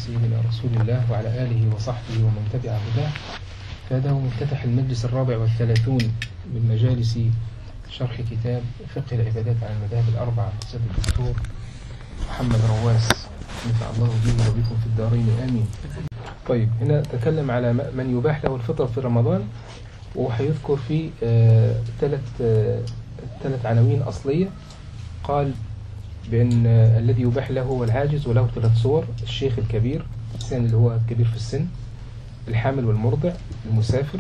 سيدنا رسول الله وعلى آله وصحبه ومن تبع هداه فهذا هو مفتتح المجلس الرابع والثلاثون من مجالس شرح كتاب فقه العبادات على المذاهب الأربعة للأستاذ الدكتور محمد رواس نفع الله به وبكم في الدارين آمين طيب هنا تكلم على من يباح له الفطر في رمضان وهيذكر فيه ثلاث ثلاث عناوين أصلية قال بأن الذي يباح له هو العاجز وله ثلاث صور الشيخ الكبير الإنسان اللي هو كبير في السن الحامل والمرضع المسافر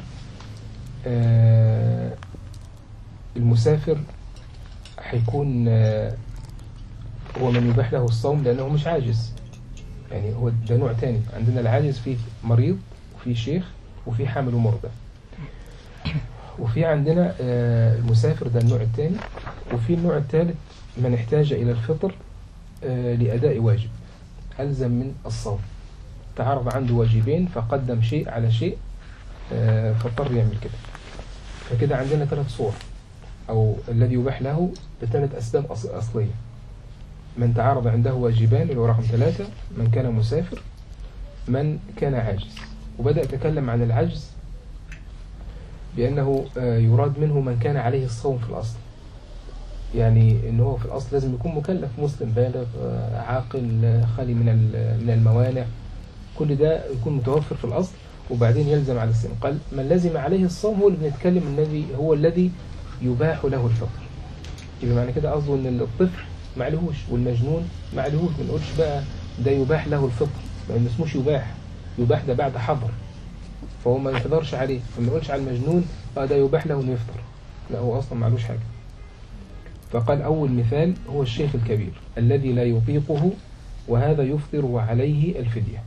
آه المسافر هيكون آه هو من يباح له الصوم لأنه مش عاجز يعني هو ده نوع تاني عندنا العاجز فيه مريض وفيه شيخ وفيه حامل ومرضع وفي عندنا آه المسافر ده النوع الثاني وفي النوع الثالث من احتاج إلى الفطر آه لأداء واجب ألزم من الصوم تعرض عنده واجبين فقدم شيء على شيء آه فاضطر يعمل كده فكده عندنا ثلاث صور أو الذي يباح له بثلاث أسباب أصلية من تعارض عنده واجبان اللي هو رقم ثلاثة من كان مسافر من كان عاجز وبدأ يتكلم عن العجز بأنه يراد منه من كان عليه الصوم في الأصل يعني ان هو في الأصل لازم يكون مكلف مسلم بالغ عاقل خالي من من الموانع كل ده يكون متوفر في الأصل وبعدين يلزم على السن قال من لزم عليه الصوم هو اللي بنتكلم الذي هو الذي يباح له الفطر يبقى معنى كده قصده ان الطفل ما عليهوش والمجنون ما عليهوش ما نقولش بقى ده يباح له الفطر لان اسموش يباح يباح ده بعد حظر فهو ما يقدرش عليه ما نقولش على المجنون اه ده يباح له انه يفطر لا هو اصلا ما عليهوش حاجه فقال اول مثال هو الشيخ الكبير الذي لا يطيقه وهذا يفطر وعليه الفديه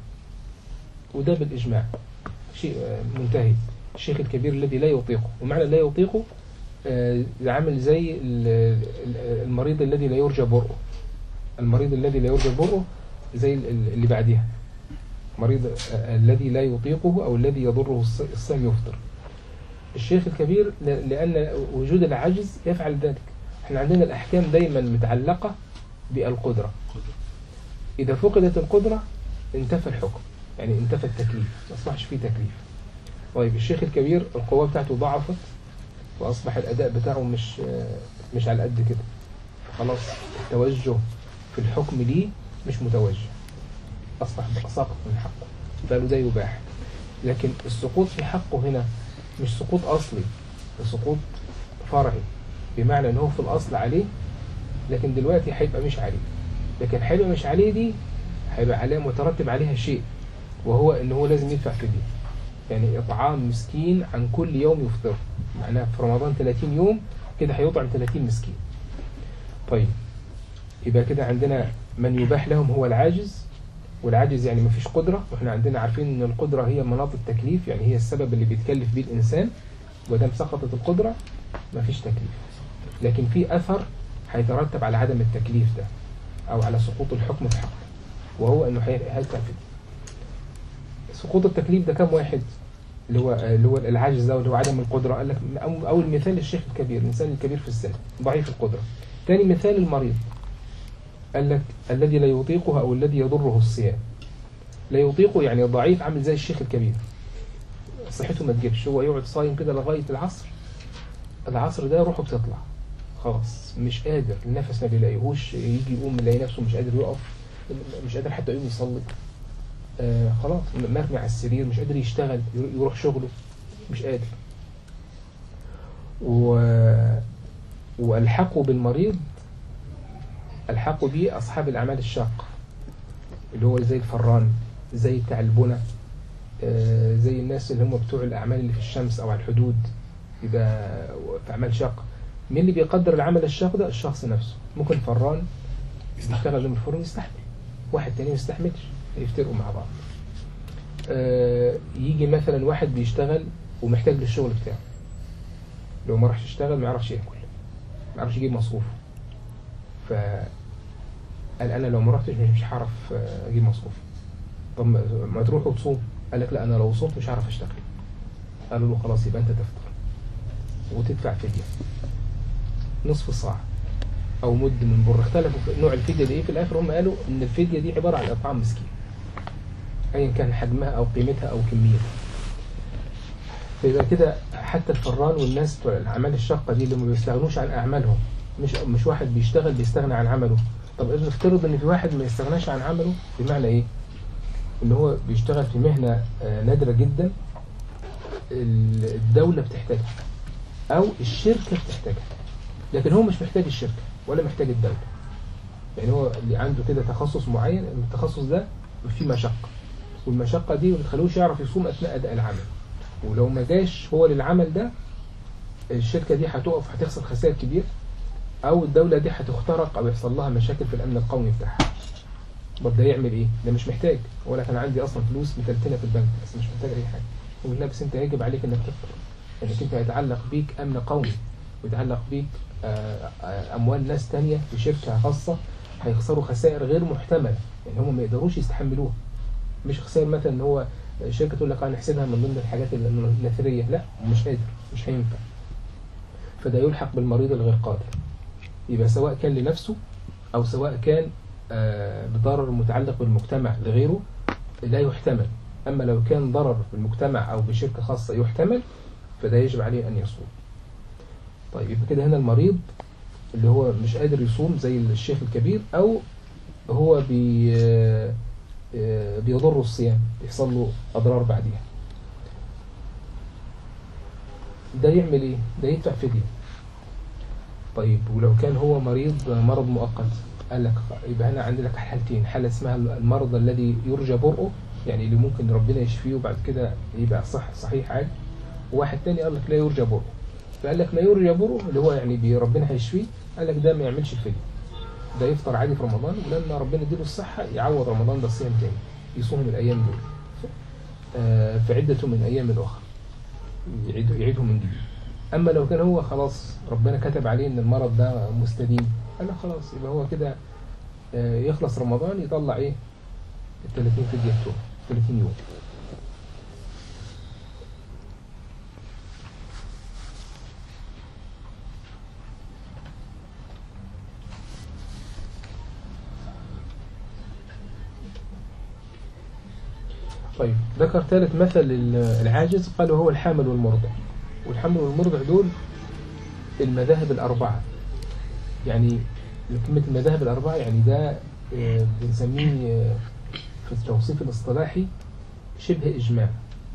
وده بالاجماع شيء منتهي الشيخ الكبير الذي لا يطيقه ومعنى لا يطيقه عامل زي المريض الذي لا يرجى برؤه المريض الذي لا يرجى برؤه زي اللي بعدها مريض الذي لا يطيقه أو الذي يضره الصيام يفطر الشيخ الكبير لأن وجود العجز يفعل ذلك احنا عندنا الأحكام دايما متعلقة بالقدرة إذا فقدت القدرة انتفى الحكم يعني انتفى التكليف ما أصبحش فيه تكليف طيب الشيخ الكبير القوة بتاعته ضعفت وأصبح الأداء بتاعه مش مش على قد كده خلاص التوجه في الحكم ليه مش متوجه أصبح ساقط من حقه فقالوا ده يباح لكن السقوط في حقه هنا مش سقوط أصلي ده سقوط فرعي بمعنى ان هو في الأصل عليه لكن دلوقتي هيبقى مش عليه لكن هيبقى مش عليه دي هيبقى عليها مترتب عليها شيء وهو ان هو لازم يدفع فدية يعني إطعام مسكين عن كل يوم يفطر معناها في رمضان 30 يوم كده هيطعم 30 مسكين طيب يبقى كده عندنا من يباح لهم هو العاجز والعاجز يعني ما فيش قدرة واحنا عندنا عارفين ان القدرة هي مناط التكليف يعني هي السبب اللي بيتكلف بيه الإنسان ودام سقطت القدرة ما فيش تكليف لكن في أثر هيترتب على عدم التكليف ده أو على سقوط الحكم في حقه وهو انه هيدفع فدية سقوط التكليف ده كم واحد اللي هو اللي هو العاجز ده اللي هو عدم القدرة قال لك أول مثال الشيخ الكبير الإنسان الكبير في السن ضعيف القدرة ثاني مثال المريض قال لك الذي لا يطيقه أو الذي يضره الصيام لا يطيقه يعني ضعيف عامل زي الشيخ الكبير صحته ما تجيبش هو يقعد صايم كده لغاية العصر العصر ده روحه بتطلع خلاص مش قادر النفس ما بيلاقيهوش يجي يقوم يلاقي نفسه مش قادر يقف مش قادر حتى يقوم يصلي آه خلاص مرمي على السرير مش قادر يشتغل يروح شغله مش قادر و... والحقوا بالمريض الحقوا به أصحاب الأعمال الشاقة اللي هو زي الفران زي بتاع البنى آه زي الناس اللي هم بتوع الأعمال اللي في الشمس أو على الحدود يبقى في أعمال شاقة مين اللي بيقدر العمل الشاق ده الشخص نفسه ممكن فران يشتغل من الفرن يستحمل واحد تاني ما يستحملش يفترقوا مع بعض آه يجي مثلا واحد بيشتغل ومحتاج للشغل بتاعه لو ما راحش يشتغل ما يعرفش ياكل ما يعرفش يجيب مصروفه ف قال انا لو ما رحتش مش, مش هعرف اجيب مصروفي طب ما تروح وتصوم قال لك لا انا لو صمت مش هعرف اشتغل قالوا له خلاص يبقى انت تفطر وتدفع فديه نصف صاع او مد من بر اختلفوا في نوع الفديه دي ايه في الاخر هم قالوا ان الفديه دي عباره عن اطعام مسكين ايا كان حجمها او قيمتها او كميتها فيبقى كده حتى الفران والناس بتوع الاعمال الشاقه دي اللي ما بيستغنوش عن اعمالهم مش مش واحد بيشتغل بيستغنى عن عمله طب إذا نفترض ان في واحد ما يستغناش عن عمله بمعنى ايه ان هو بيشتغل في مهنه آه، نادره جدا ال- الدوله بتحتاجها او الشركه بتحتاجها لكن هو مش محتاج الشركه ولا محتاج الدوله يعني هو اللي عنده كده تخصص معين التخصص ده فيه مشقه والمشقه دي ما بتخلوش يعرف يصوم اثناء اداء العمل ولو ما جاش هو للعمل ده الشركه دي هتقف هتخسر خسائر كبيره او الدوله دي هتخترق او يحصل لها مشاكل في الامن القومي بتاعها طب ده يعمل ايه ده مش محتاج ولا كان عندي اصلا فلوس متلتنه في البنك بس مش محتاج اي حاجه يقول لا بس انت يجب عليك انك تفطر انك انت هيتعلق بيك امن قومي ويتعلق بيك آه، آه، اموال ناس تانية في شركه خاصه هيخسروا خسائر غير محتمله يعني هم ما يقدروش يستحملوها مش خسائر مثلا ان هو شركه تقول لك هنحسبها من ضمن الحاجات النثريه لا مش قادر مش هينفع فده يلحق بالمريض الغير قادر يبقى سواء كان لنفسه او سواء كان آه، بضرر متعلق بالمجتمع لغيره لا يحتمل اما لو كان ضرر بالمجتمع او بشركه خاصه يحتمل فده يجب عليه ان يصوم طيب يبقى كده هنا المريض اللي هو مش قادر يصوم زي الشيخ الكبير او هو بي آه، آه، بيضر الصيام يحصل له اضرار بعديها ده يعمل ايه ده يدفع فديه طيب ولو كان هو مريض مرض مؤقت قال لك يبقى هنا عندي لك حالتين حالة اسمها المرض الذي يرجى برؤه يعني اللي ممكن ربنا يشفيه وبعد كده يبقى صح صحيح عادي وواحد تاني قال لك لا يرجى برؤه فقال لك ما يرجى برؤه اللي هو يعني بي- ربنا هيشفيه قال لك ده ما يعملش الفدية ده يفطر عادي في رمضان ولما ربنا يديله الصحة يعوض رمضان ده صيام تاني يصوم الأيام دول آه، فعدته من أيام أخرى يعيد يعيدهم من جديد اما لو كان هو خلاص ربنا كتب عليه ان المرض ده مستديم قال لك خلاص يبقى هو كده آه، يخلص رمضان يطلع ايه ال 30 فدية بتوعه 30 يوم طيب ذكر ثالث مثل لل- العاجز قال هو الحامل والمرضع والحمل والمرضع دول المذاهب الأربعة يعني كلمة المذاهب الأربعة يعني ده آه، بنسميه آه، في التوصيف الاصطلاحي شبه إجماع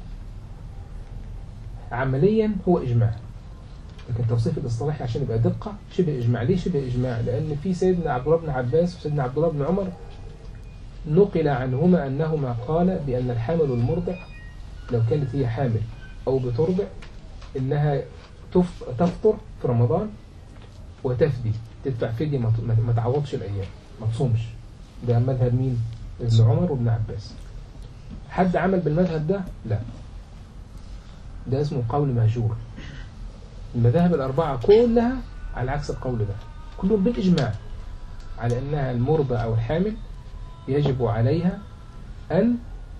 عمليا هو إجماع لكن التوصيف الاصطلاحي عشان يبقى دقة شبه إجماع ليه شبه إجماع لأن في سيدنا عبد الله بن عباس وسيدنا عبد الله بن عمر نقل عنهما أنهما قال بأن الحامل والمرضع لو كانت هي حامل أو بترضع إنها تف- تفطر في رمضان وتفدي تدفع فدية ما ت- ما- ما تعوضش الأيام ما تصومش ده مذهب مين؟ ابن عمر وابن عباس حد عمل بالمذهب ده؟ لا ده اسمه قول مهجور المذاهب الأربعة كلها على عكس القول ده كلهم بالإجماع على أنها المرضى أو الحامل يجب عليها أن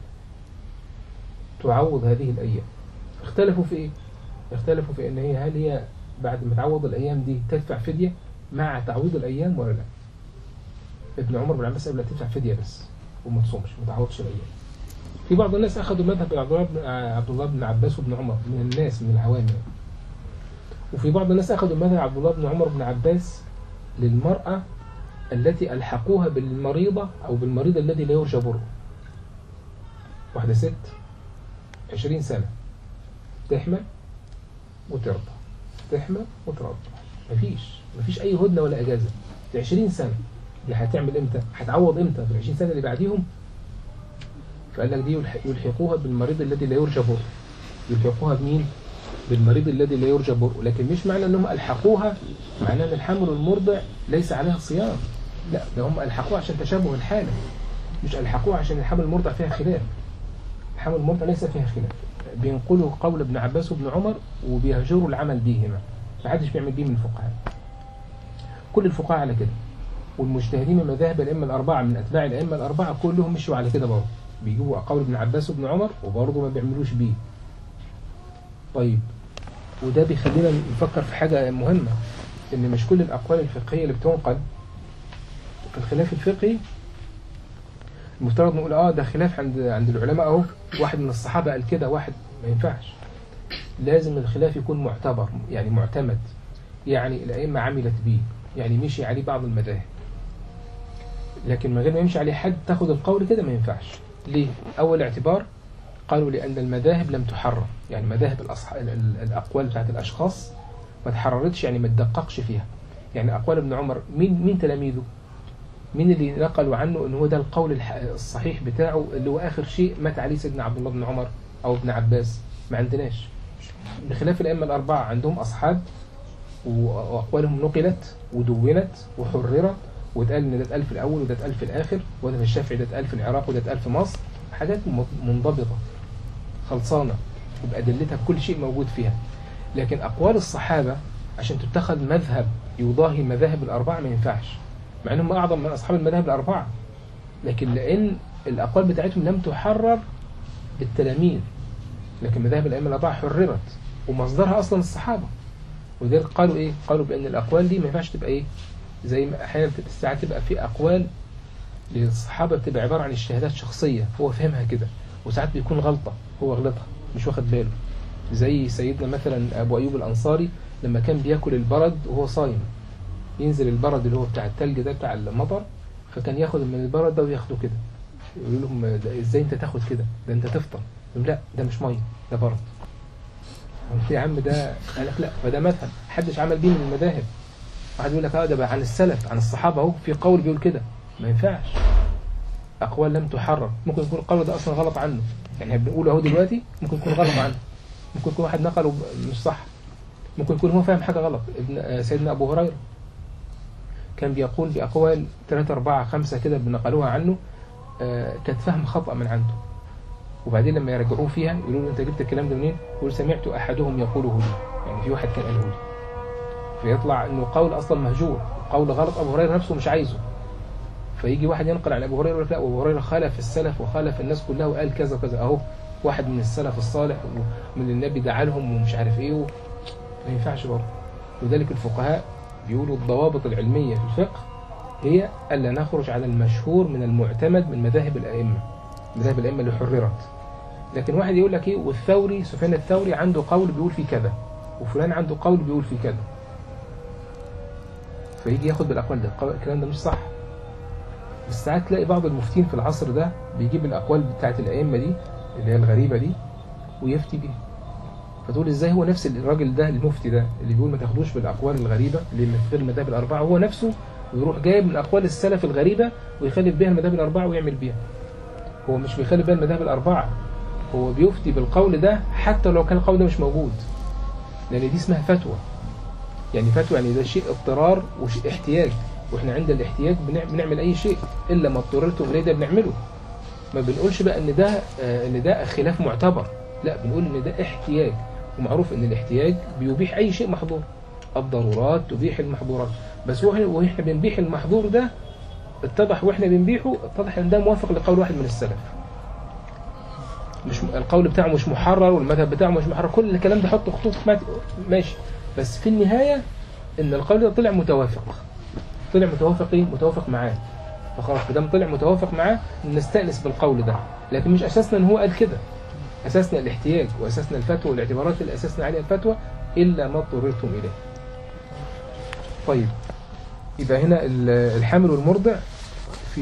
تعوض هذه الأيام اختلفوا في إيه؟ اختلفوا في ان هي هل هي بعد ما تعوض الايام دي تدفع فديه مع تعويض الايام ولا لا ابن عمر بن عباس قال لا تدفع فديه بس وما تصومش ما تعوضش الايام في بعض الناس اخذوا مذهب عبد الله بن عبد الله بن عباس وابن عمر من الناس من العوام يعني. وفي بعض الناس اخذوا مذهب عبد الله بن عمر بن عباس للمراه التي الحقوها بالمريضه او بالمريض الذي لا يرجى بره واحده ست 20 سنه تحمل وترضى تحمل وترضى مفيش مفيش اي هدنه ولا اجازه في 20 سنه دي هتعمل امتى هتعوض امتى في ال 20 سنه اللي بعديهم فقال لك دي يلح- يلحقوها بالمريض الذي لا يرجى برؤه يلحقوها بمين بالمريض الذي لا يرجى برؤه لكن مش معنى انهم الحقوها معناه ان الحمل والمرضع ليس عليها صيام لا ده هم الحقوها عشان تشابه الحاله مش الحقوها عشان الحمل والمرضع فيها خلاف الحمل والمرضع ليس فيها خلاف بينقلوا قول ابن عباس وابن عمر وبيهجروا العمل بيهما محدش بيعمل بيه من الفقهاء كل الفقهاء على كده والمجتهدين من مذاهب الائمه الاربعه من اتباع الائمه الاربعه كلهم مشوا على كده برضه بيجيبوا قول ابن عباس وابن عمر وبرضه ما بيعملوش بيه طيب وده بيخلينا نفكر في حاجه مهمه ان مش كل الاقوال الفقهيه اللي بتنقل في الخلاف الفقهي المفترض نقول اه ده خلاف عند عند العلماء اهو واحد من الصحابه قال كده واحد ما ينفعش لازم الخلاف يكون معتبر يعني معتمد يعني الائمه عملت بيه يعني مشي عليه بعض المذاهب لكن من غير ما يمشي عليه حد تاخد القول كده ما ينفعش ليه اول اعتبار قالوا لان المذاهب لم تحرر يعني مذاهب الأصح... ال- ال- الاقوال بتاعت الاشخاص ما تحررتش يعني ما تدققش فيها يعني اقوال ابن عمر مين مين تلاميذه مين اللي نقلوا عنه ان هو ده القول الح- الصحيح بتاعه اللي هو اخر شيء مات عليه سيدنا عبد الله بن عمر او ابن عباس ما عندناش بخلاف الائمه الاربعه عندهم اصحاب و- واقوالهم نقلت ودونت وحررت واتقال ان ده اتقال في الاول وده اتقال في الاخر وده في الشافعي ده اتقال في العراق وده اتقال في مصر حاجات م- منضبطه خلصانه وبادلتها بكل شيء موجود فيها لكن اقوال الصحابه عشان تتخذ مذهب يضاهي المذاهب الاربعه ما ينفعش مع انهم اعظم من اصحاب المذاهب الاربعه لكن لان الاقوال بتاعتهم لم تحرر بالتلاميذ لكن مذاهب الائمه الاربعه حررت ومصدرها اصلا الصحابه ولذلك قالوا ايه قالوا بان الاقوال دي ما ينفعش تبقى ايه زي ما احيانا بتبقى ساعات تبقى في اقوال للصحابه بتبقى عباره عن اجتهادات شخصيه هو فهمها كده وساعات بيكون غلطه هو غلطها مش واخد باله زي سيدنا مثلا ابو ايوب الانصاري لما كان بياكل البرد وهو صايم ينزل البرد اللي هو بتاع التلج ده بتاع المطر فكان ياخد من البرد ده وياخده كده يقول لهم ده ازاي انت تاخد كده ده انت تفطر يقول لا ده مش ميه ده برد قلت يا عم ده قال لك لا فده مذهب محدش عمل بيه من المذاهب واحد يقول لك اه ده بقى عن السلف عن الصحابه اهو في قول بيقول كده ما ينفعش اقوال لم تحرر ممكن يكون القول ده اصلا غلط عنه يعني احنا بنقوله اهو دلوقتي ممكن يكون غلط عنه ممكن يكون واحد نقله ب- مش صح ممكن يكون هو فاهم حاجه غلط ابن آه، سيدنا ابو هريره كان بيقول بأقوال ثلاثة أربعة خمسة كده بنقلوها عنه آه، كانت فهم خطأ من عنده وبعدين لما يرجعوه فيها يقولوا له أنت جبت الكلام ده منين؟ يقول سمعت أحدهم يقوله لي يعني في واحد كان قاله لي فيطلع إنه قول أصلا مهجور قول غلط أبو هريرة نفسه مش عايزه فيجي واحد ينقل عن أبو هريرة يقول لك لا أبو هريرة خالف السلف وخالف الناس كلها وقال كذا وكذا أهو واحد من السلف الصالح ومن النبي دعا لهم ومش عارف إيه و... ما ينفعش برضه لذلك الفقهاء بيقولوا الضوابط العلمية في الفقه هي ألا نخرج على المشهور من المعتمد من مذاهب الأئمة مذاهب الأئمة اللي حررت لكن واحد يقول لك إيه والثوري سفيان الثوري عنده قول بيقول فيه كذا وفلان عنده قول بيقول فيه كذا فيجي ياخد بالأقوال ده القول- الكلام ده مش صح بس ساعات تلاقي بعض المفتين في العصر ده بيجيب الأقوال بتاعت الأئمة دي اللي هي الغريبة دي ويفتي بيها فتقول ازاي هو نفس الراجل ده المفتي ده اللي بيقول ما تاخدوش بالاقوال الغريبه اللي من غير المذاهب الاربعه هو نفسه يروح جايب من اقوال السلف الغريبه ويخالف بيها المذاهب الاربعه ويعمل بيها هو مش بيخالف بيها المذاهب الاربعه هو بيفتي بالقول ده حتى لو كان القول ده مش موجود لان دي اسمها فتوى يعني فتوى يعني ده شيء اضطرار وشيء احتياج واحنا عند الاحتياج بنع- بنعمل اي شيء الا ما اضطررتم اليه ده بنعمله ما بنقولش بقى ان ده آه، ان ده خلاف معتبر لا بنقول ان ده احتياج ومعروف ان الاحتياج بيبيح اي شيء محظور الضرورات تبيح المحظورات بس وإحنا- واحنا بنبيح المحظور ده اتضح واحنا بنبيحه اتضح ان ده موافق لقول واحد من السلف مش القول بتاعه مش محرر والمذهب بتاعه مش محرر كل الكلام ده حط خطوط مات- ماشي بس في النهايه ان القول ده طلع متوافق طلع متوافق ايه متوافق معاه فخلاص ما دام طلع متوافق معاه نستأنس بالقول ده لكن مش اساسنا ان هو قال كده اساسنا الاحتياج واساسنا الفتوى والاعتبارات اللي اسسنا عليها الفتوى الا ما اضطررتم اليه طيب يبقى هنا ال- الحامل والمرضع في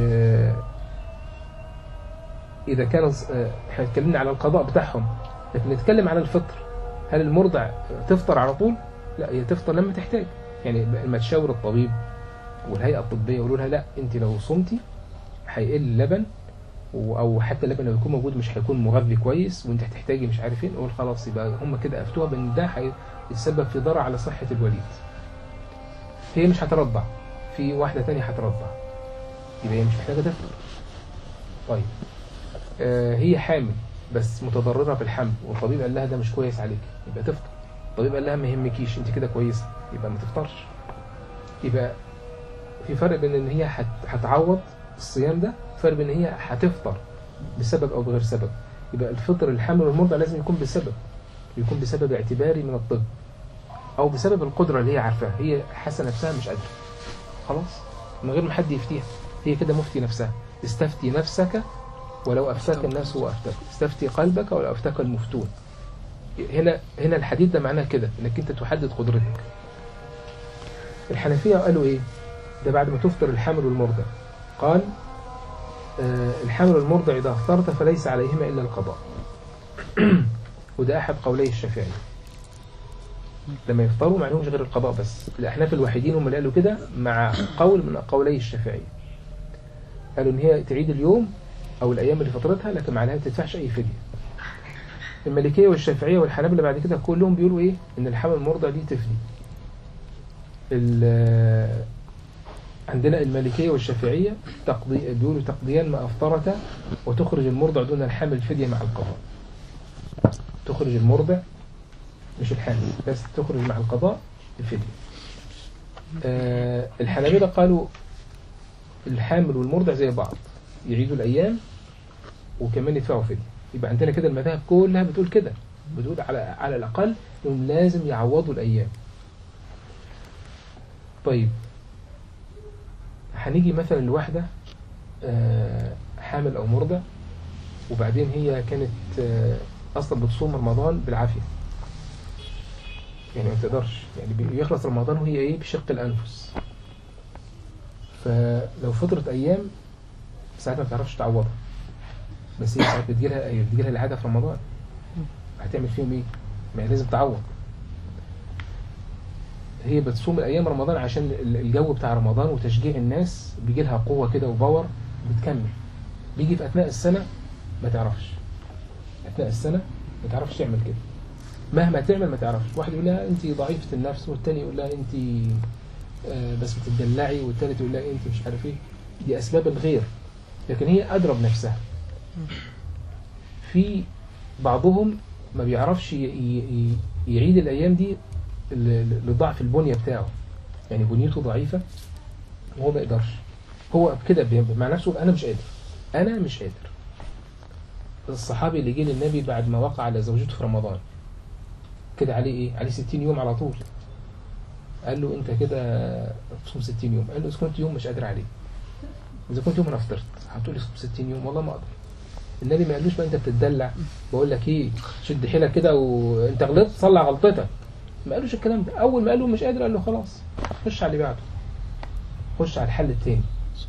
اذا كان آه، احنا اتكلمنا على القضاء بتاعهم لكن نتكلم على الفطر هل المرضع تفطر على طول لا هي تفطر لما تحتاج يعني لما تشاور الطبيب والهيئه الطبيه يقولوا لها لا انت لو صمتي هيقل اللبن و- او حتى اللبن لو يكون موجود مش هيكون مغذي كويس وانت هتحتاجي مش عارف ايه نقول خلاص يبقى هم كده افتوها بان ده هيتسبب في ضرر على صحه الوليد هي مش هترضع في واحده تانية هترضع يبقى هي مش محتاجه تفطر طيب آه هي حامل بس متضرره في الحمل والطبيب قال لها ده مش كويس عليك يبقى تفطر الطبيب قال لها ما يهمكيش انت كده كويسه يبقى ما تفطرش يبقى في فرق بين ان هي هت- هتعوض الصيام ده فرق بين ان هي هتفطر بسبب او بغير سبب يبقى الفطر الحمل والمرضع لازم يكون بسبب يكون بسبب اعتباري من الطب او بسبب القدره اللي هي عارفاها هي حاسه نفسها مش قادره خلاص من غير ما حد يفتيها هي كده مفتي نفسها استفتي نفسك ولو أفتاك الناس هو أفتاك استفتي قلبك ولو أفتاك المفتون هنا هنا الحديث ده معناه كده انك انت تحدد قدرتك الحنفية قالوا ايه ده بعد ما تفطر الحامل والمرضع قال آه الحامل والمرضع إذا اخترت فليس عليهما إلا القضاء وده أحد قولي الشافعي لما يفطروا ما عليهمش غير القضاء بس الأحناف الوحيدين هم اللي قالوا كده مع قول من قولي الشافعي قالوا إن هي تعيد اليوم أو الأيام اللي فطرتها لكن ما عليها ما تدفعش أي فدية المالكية والشافعية والحنابلة بعد كده كلهم بيقولوا إيه إن الحمل المرضع دي تفدي ال- عندنا المالكية والشافعية تقضي بيقولوا تقضيان ما أفطرت وتخرج المرضع دون الحمل فدية مع القضاء تخرج المرضع مش الحامل بس تخرج مع القضاء الفدية آه الحنابلة قالوا الحامل والمرضع زي بعض يعيدوا الأيام وكمان يدفعوا فدية يبقى عندنا كده المذاهب كلها بتقول كده بتقول على على الأقل إنهم لازم يعوضوا الأيام طيب هنيجي مثلا لواحدة آه، حامل أو مرضع وبعدين هي كانت آه، أصلا بتصوم رمضان بالعافية يعني ما تقدرش يعني بيخلص رمضان وهي إيه بشق الأنفس فلو فطرت أيام ساعتها ما تعرفش تعوضها بس هي ساعات بتجيلها بتجيلها العادة في رمضان هتعمل فيهم إيه؟ ما هي لازم تعوض هي بتصوم الايام رمضان عشان ال- الجو بتاع رمضان وتشجيع الناس بيجي لها قوه كده وباور بتكمل بيجي في اثناء السنه ما تعرفش اثناء السنه ما تعرفش تعمل كده مهما تعمل ما تعرفش واحد يقول لها انت ضعيفه النفس والتاني يقول لها انت آه، بس بتدلعي والتالت يقول لها انت مش عارف ايه دي اسباب الغير لكن هي ادرى بنفسها في بعضهم ما بيعرفش ي- ي- ي- يعيد الايام دي ل- ل- لضعف البنية بتاعه يعني بنيته ضعيفة وهو ما يقدرش هو كده بي- مع نفسه أنا مش قادر أنا مش قادر الصحابي اللي جه للنبي بعد ما وقع على زوجته في رمضان كده عليه إيه؟ عليه 60 يوم على طول قال له أنت كده تصوم 60 يوم قال له إذا كنت يوم مش قادر عليه إذا كنت يوم أنا فطرت هتقول لي صوم 60 يوم والله ما أقدر النبي ما قالوش بقى أنت بتدلع بقول لك إيه شد حيلك كده وأنت غلطت صلح غلطتك ما قالوش الكلام ده اول ما قالوا مش قادر قال له خلاص خش على اللي بعده خش على الحل التاني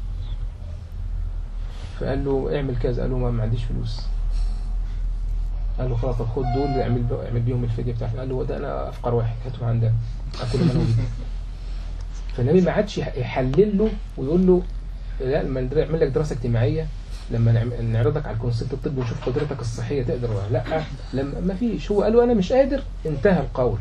فقال له اعمل كذا قال له ما ما عنديش فلوس قال له خلاص طب خد دول اعمل بي- اعمل بيهم الفديه بتاعتك قال له ده انا افقر واحد هاتهم عندنا اكل ما انا وجدت فالنبي ما عادش يح- يحلل له ويقول له لا لما نعمل لك دراسه اجتماعيه لما نعم- نعرضك على الكونسيبت الطبي ونشوف قدرتك الصحيه تقدر ولا لا لما ما فيش هو قال له انا مش قادر انتهى القول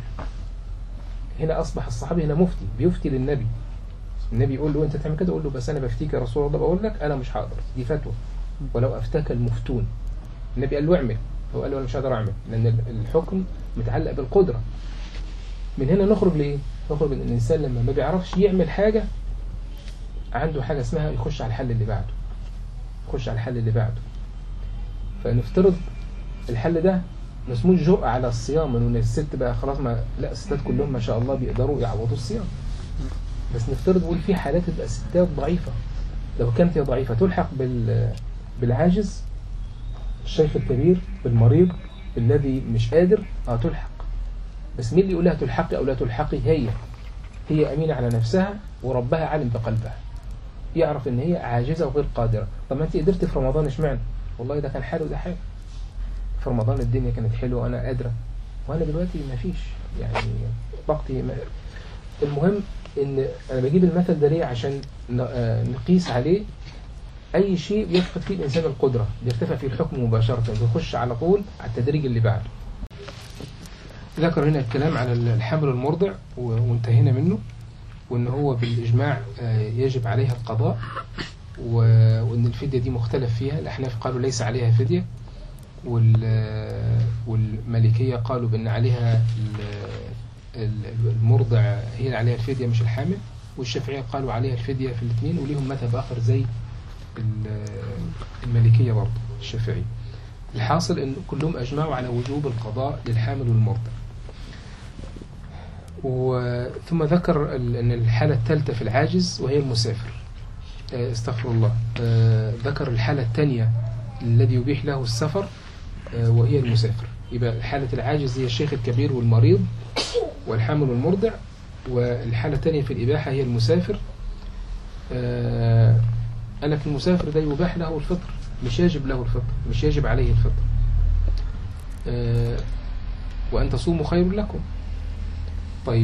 هنا اصبح الصحابي هنا مفتي بيفتي للنبي النبي يقول له انت تعمل كده يقول له بس انا بفتيك يا رسول الله بقول لك انا مش هقدر دي فتوى ولو افتاك المفتون النبي قال له اعمل هو قال له انا مش هقدر اعمل لان ال- الحكم متعلق بالقدره من هنا نخرج لايه نخرج ان الانسان لما ما بيعرفش يعمل حاجه عنده حاجه اسمها يخش على الحل اللي بعده يخش على الحل اللي بعده فنفترض الحل ده ما اسموش جرأة على الصيام ان الست بقى خلاص ما لا الستات كلهم ما شاء الله بيقدروا يعوضوا الصيام بس نفترض نقول في حالات تبقى ستات ضعيفة لو كانت هي ضعيفة تلحق بال بالعاجز الشيخ الكبير بالمريض الذي مش قادر اه تلحق بس مين اللي يقول لها تلحقي او لا تلحقي هي هي امينة على نفسها وربها عالم بقلبها يعرف ان هي عاجزة وغير قادرة طب ما انت قدرت في رمضان اشمعنى والله ده كان حلو ده حلو في رمضان الدنيا كانت حلوة وأنا قادرة وأنا دلوقتي مفيش يعني طاقتي ما المهم إن أنا بجيب المثل ده ليه عشان ن- آه، نقيس عليه أي شيء بيفقد فيه الإنسان القدرة بيرتفع فيه الحكم مباشرة بيخش على طول على التدريج اللي بعده ذكر هنا الكلام على الحمل المرضع و- وانتهينا منه وإن هو بالإجماع آه، يجب عليها القضاء و- وإن الفدية دي مختلف فيها الأحناف قالوا ليس عليها فدية وال- والمالكية قالوا بأن عليها ال- ال- المرضع هي اللي عليها الفدية مش الحامل والشافعية قالوا عليها الفدية في الاثنين وليهم مذهب آخر زي ال- المالكية برضه الشافعية الحاصل أن كلهم أجمعوا على وجوب القضاء للحامل والمرضع وثم ذكر ال- أن الحالة الثالثة في العاجز وهي المسافر آه، استغفر الله آه، ذكر الحالة الثانية الذي يبيح له السفر آه، وهي المسافر يبقى حالة العاجز هي الشيخ الكبير والمريض والحامل والمرضع والحالة الثانية في الإباحة هي المسافر آه، قال لك المسافر ده يباح له الفطر مش يجب له الفطر مش يجب عليه الفطر آه، وأن تصوموا خير لكم طيب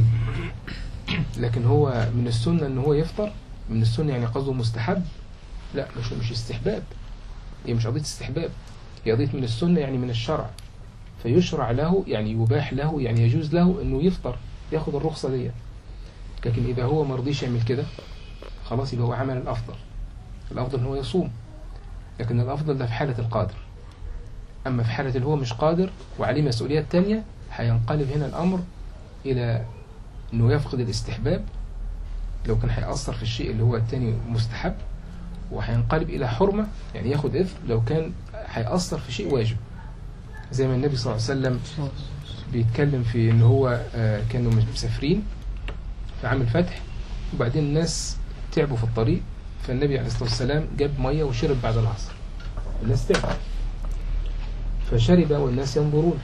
لكن هو من السنة أن هو يفطر من السنة يعني قصده مستحب لا مش مش استحباب هي مش قضية استحباب هي قضية من السنة يعني من الشرع فيشرع له يعني يباح له يعني يجوز له انه يفطر ياخد الرخصة دي لكن اذا هو مرضيش يعمل كده خلاص يبقى هو عمل الافضل الافضل ان هو يصوم لكن الافضل ده في حالة القادر اما في حالة اللي هو مش قادر وعليه مسؤوليات تانية هينقلب هنا الامر الى انه يفقد الاستحباب لو كان هيأثر في الشيء اللي هو التاني مستحب وهينقلب إلى حرمة يعني ياخد إثم لو كان هيأثر في شيء واجب زي ما النبي صلى الله عليه وسلم بيتكلم في إن هو آه، كانوا مسافرين في عام الفتح وبعدين الناس تعبوا في الطريق فالنبي عليه الصلاة والسلام جاب مية وشرب بعد العصر الناس تعبت فشرب والناس ينظرون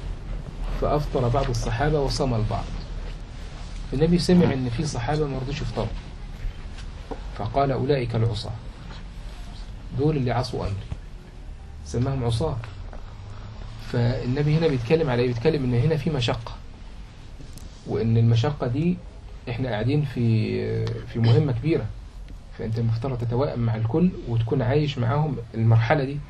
فأفطر بعض الصحابة وصام البعض النبي سمع ان في صحابة ما رضوش يفطروا فقال أولئك العصاة دول اللي عصوا أمري سماهم عصاة فالنبي هنا بيتكلم على ايه بيتكلم ان هنا في مشقة وان المشقة دي احنا قاعدين في في مهمة كبيرة فانت مفترض تتوائم مع الكل وتكون عايش معاهم المرحلة دي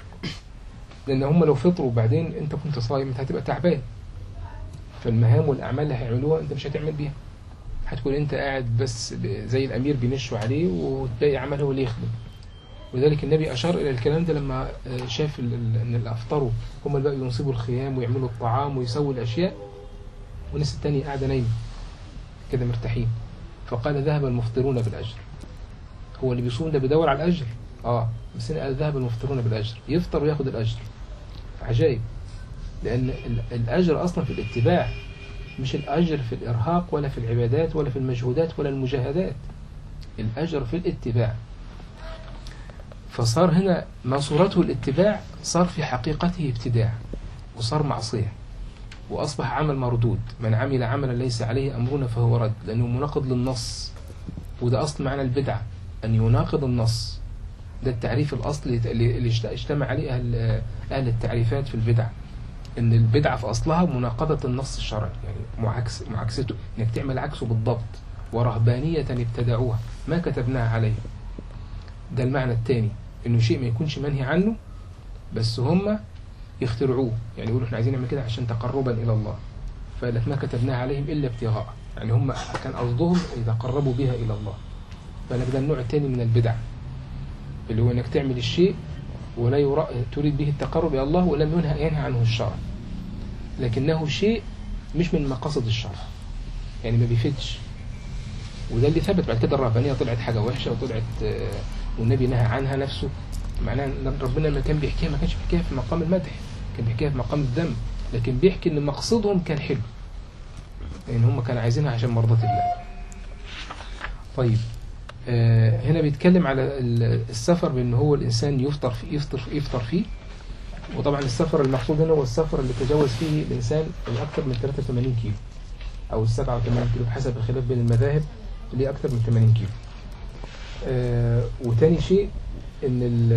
لان هم لو فطروا وبعدين انت كنت صايم انت هتبقى تعبان فالمهام والاعمال اللي هيعملوها انت مش هتعمل بيها هتكون انت قاعد بس زي الامير بينشوا عليه وتلاقي عمل هو اللي يخدم ولذلك النبي اشار الى الكلام ده لما شاف ال- ال- ان اللي افطروا هم اللي بقوا ينصبوا الخيام ويعملوا الطعام ويسووا الاشياء والناس التانية قاعده نايمه كده مرتاحين فقال ذهب المفطرون بالاجر هو اللي بيصوم ده بيدور على الاجر اه بس هنا قال ذهب المفطرون بالاجر يفطر وياخد الاجر عجائب لان ال- الاجر اصلا في الاتباع مش الأجر في الإرهاق ولا في العبادات ولا في المجهودات ولا المجاهدات الأجر في الاتباع فصار هنا ما صورته الاتباع صار في حقيقته ابتداع وصار معصية وأصبح عمل مردود من عمل عملا ليس عليه أمرنا فهو رد لأنه مناقض للنص وده أصل معنى البدعة أن يناقض النص ده التعريف الأصلي اللي اللي اجتمع عليه أهل, أهل التعريفات في البدع ان البدعة في اصلها مناقضة النص الشرعي يعني معاكس معاكسته انك تعمل عكسه بالضبط ورهبانية ابتدعوها ما كتبناها عليه ده المعنى الثاني انه شيء ما يكونش منهي عنه بس هم يخترعوه يعني يقولوا احنا عايزين نعمل كده عشان تقربا الى الله فقال لك ما كتبناها عليهم الا ابتغاء يعني هم كان قصدهم يتقربوا بها الى الله فقال لك ده النوع الثاني من البدع اللي هو انك تعمل الشيء ولا يرى تريد به التقرب إلى الله ولم ينهى ينهى عنه الشرع لكنه شيء مش من مقاصد الشرع يعني ما بيفيدش وده اللي ثبت بعد كده الرهبانية طلعت حاجة وحشة وطلعت آه، والنبي نهى عنها نفسه معناه ان ربنا لما كان بيحكيها ما كانش بيحكيها في مقام المدح كان بيحكيها في مقام الذم لكن بيحكي ان مقصدهم كان حلو لان هم كانوا عايزينها عشان مرضاة الله طيب آه، هنا بيتكلم على ال- السفر بان هو الانسان يفطر في يفطر يفطر فيه وطبعا السفر المقصود هنا هو السفر اللي تجاوز فيه الانسان الاكثر من 83 كيلو او ال 87 كيلو حسب الخلاف بين المذاهب اللي هي اكثر من 80 كيلو آه وتاني شيء ان ال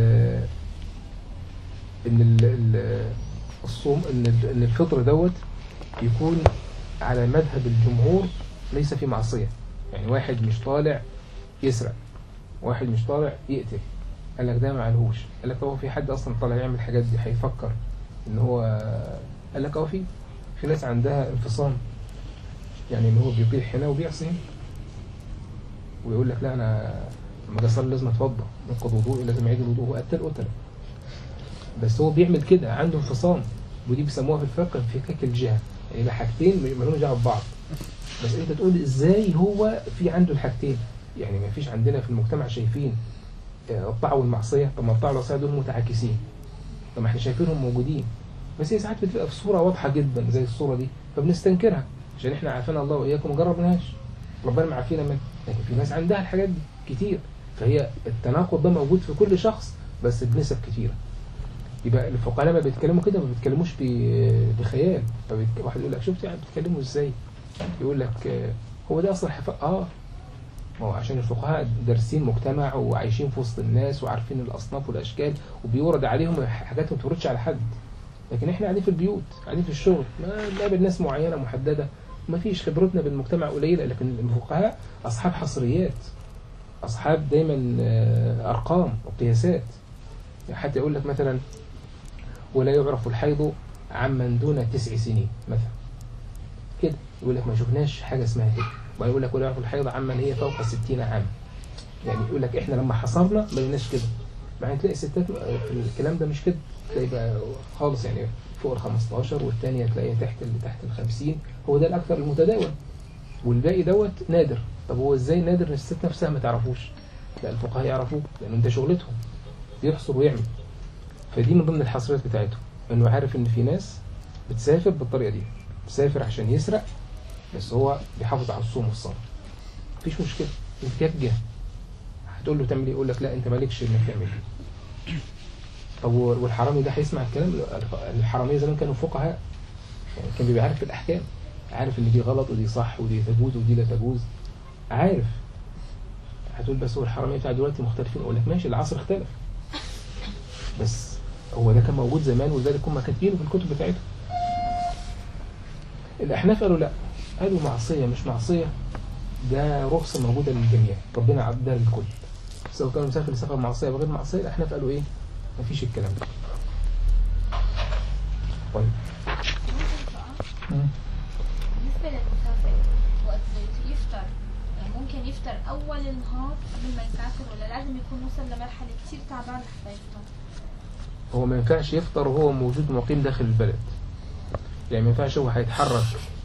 ان ال ال الصوم ان ال- ان الفطر دوت يكون على مذهب الجمهور ليس في معصيه يعني واحد مش طالع يسرق واحد مش طالع يقتل قال لك ده ما عليهوش قال لك هو في حد اصلا طالع يعمل الحاجات دي هيفكر ان هو قال لك اه في في ناس عندها انفصام يعني ان هو بيطيح هنا وبيعصي هنا ويقول لك لا انا لما اجي اصلي لازم اتوضا انقض وضوء لازم اعيد الوضوء هو قتل قتل بس هو بيعمل كده عنده انفصام ودي بيسموها في الفقه انفكاك الجهه يعني ده حاجتين ما لهمش دعوه ببعض بس انت تقول ازاي هو في عنده الحاجتين يعني ما فيش عندنا في المجتمع شايفين آه، الطاعة والمعصية طب ما الطاعة والمعصية دول متعاكسين طب ما احنا شايفينهم موجودين بس هي ساعات بتبقى في صورة واضحة جدا زي الصورة دي فبنستنكرها عشان احنا عارفين الله وإياكم ما جربناهاش ربنا معافينا منها لكن في ناس عندها الحاجات دي كتير فهي التناقض ده موجود في كل شخص بس بنسب كتيرة يبقى الفقهاء لما بيتكلموا كده ما بيتكلموش ب- بخيال فبيتك- واحد يقول لك شفت يعني بتتكلموا ازاي يقول لك آه، هو ده اصلا حفاظ اه ما هو عشان الفقهاء دارسين مجتمع وعايشين في وسط الناس وعارفين الاصناف والاشكال وبيورد عليهم حاجات ما توردش على حد لكن احنا قاعدين في البيوت قاعدين في الشغل ما نقابل ناس معينه محدده ما فيش خبرتنا بالمجتمع قليله لكن الفقهاء اصحاب حصريات اصحاب دايما آه، ارقام وقياسات يعني حتى يقول لك مثلا ولا يعرف الحيض عمن دون تسع سنين مثلا كده يقول لك ما شفناش حاجه اسمها كده وبعدين يقول لك ولا يعرف الحيض عمن هي فوق 60 عام يعني يقول لك احنا لما حصرنا ما لقيناش كده مع ان تلاقي الستات في الكلام ده مش كده تلاقي بقى خالص يعني فوق ال 15 والثانيه تلاقيها تحت اللي تحت ال 50 هو ده الاكثر المتداول والباقي دوت نادر طب هو ازاي نادر ان الست نفسها ما تعرفوش لا الفقهاء يعرفوه لان ده شغلتهم يحصر ويعمل فدي من ضمن الحصريات بتاعتهم انه عارف ان في ناس بتسافر بالطريقه دي بتسافر عشان يسرق بس هو بيحافظ على الصوم والصلاه مفيش مشكله انت كيف جه هتقول له تعمل ايه يقول لك لا انت مالكش انك تعمل ايه طب والحرامي ده هيسمع الكلام الحراميه زمان كانوا فقهاء يعني كان بيبقى عارف الاحكام عارف ان دي غلط ودي صح ودي تجوز ودي لا تجوز عارف هتقول بس هو الحراميه بتاع دلوقتي مختلفين اقول لك ماشي العصر اختلف بس هو ده كان موجود زمان ولذلك هم كاتبينه في الكتب بتاعتهم الاحناف قالوا لا قالوا معصيه مش معصيه ده رخصه موجوده للجميع ربنا عدها للكل سواء كان مسافر سفر معصيه وغير معصيه الاحناف قالوا ايه مفيش الكلام ده طيب بالنسبة للمسافر وقت يفطر ممكن يفطر أول النهار قبل ما يسافر ولا لازم يكون وصل لمرحلة كتير تعبان حتى يفطر؟ هو ما ينفعش يفطر وهو موجود مقيم داخل البلد يعني ما ينفعش هو هيتحرك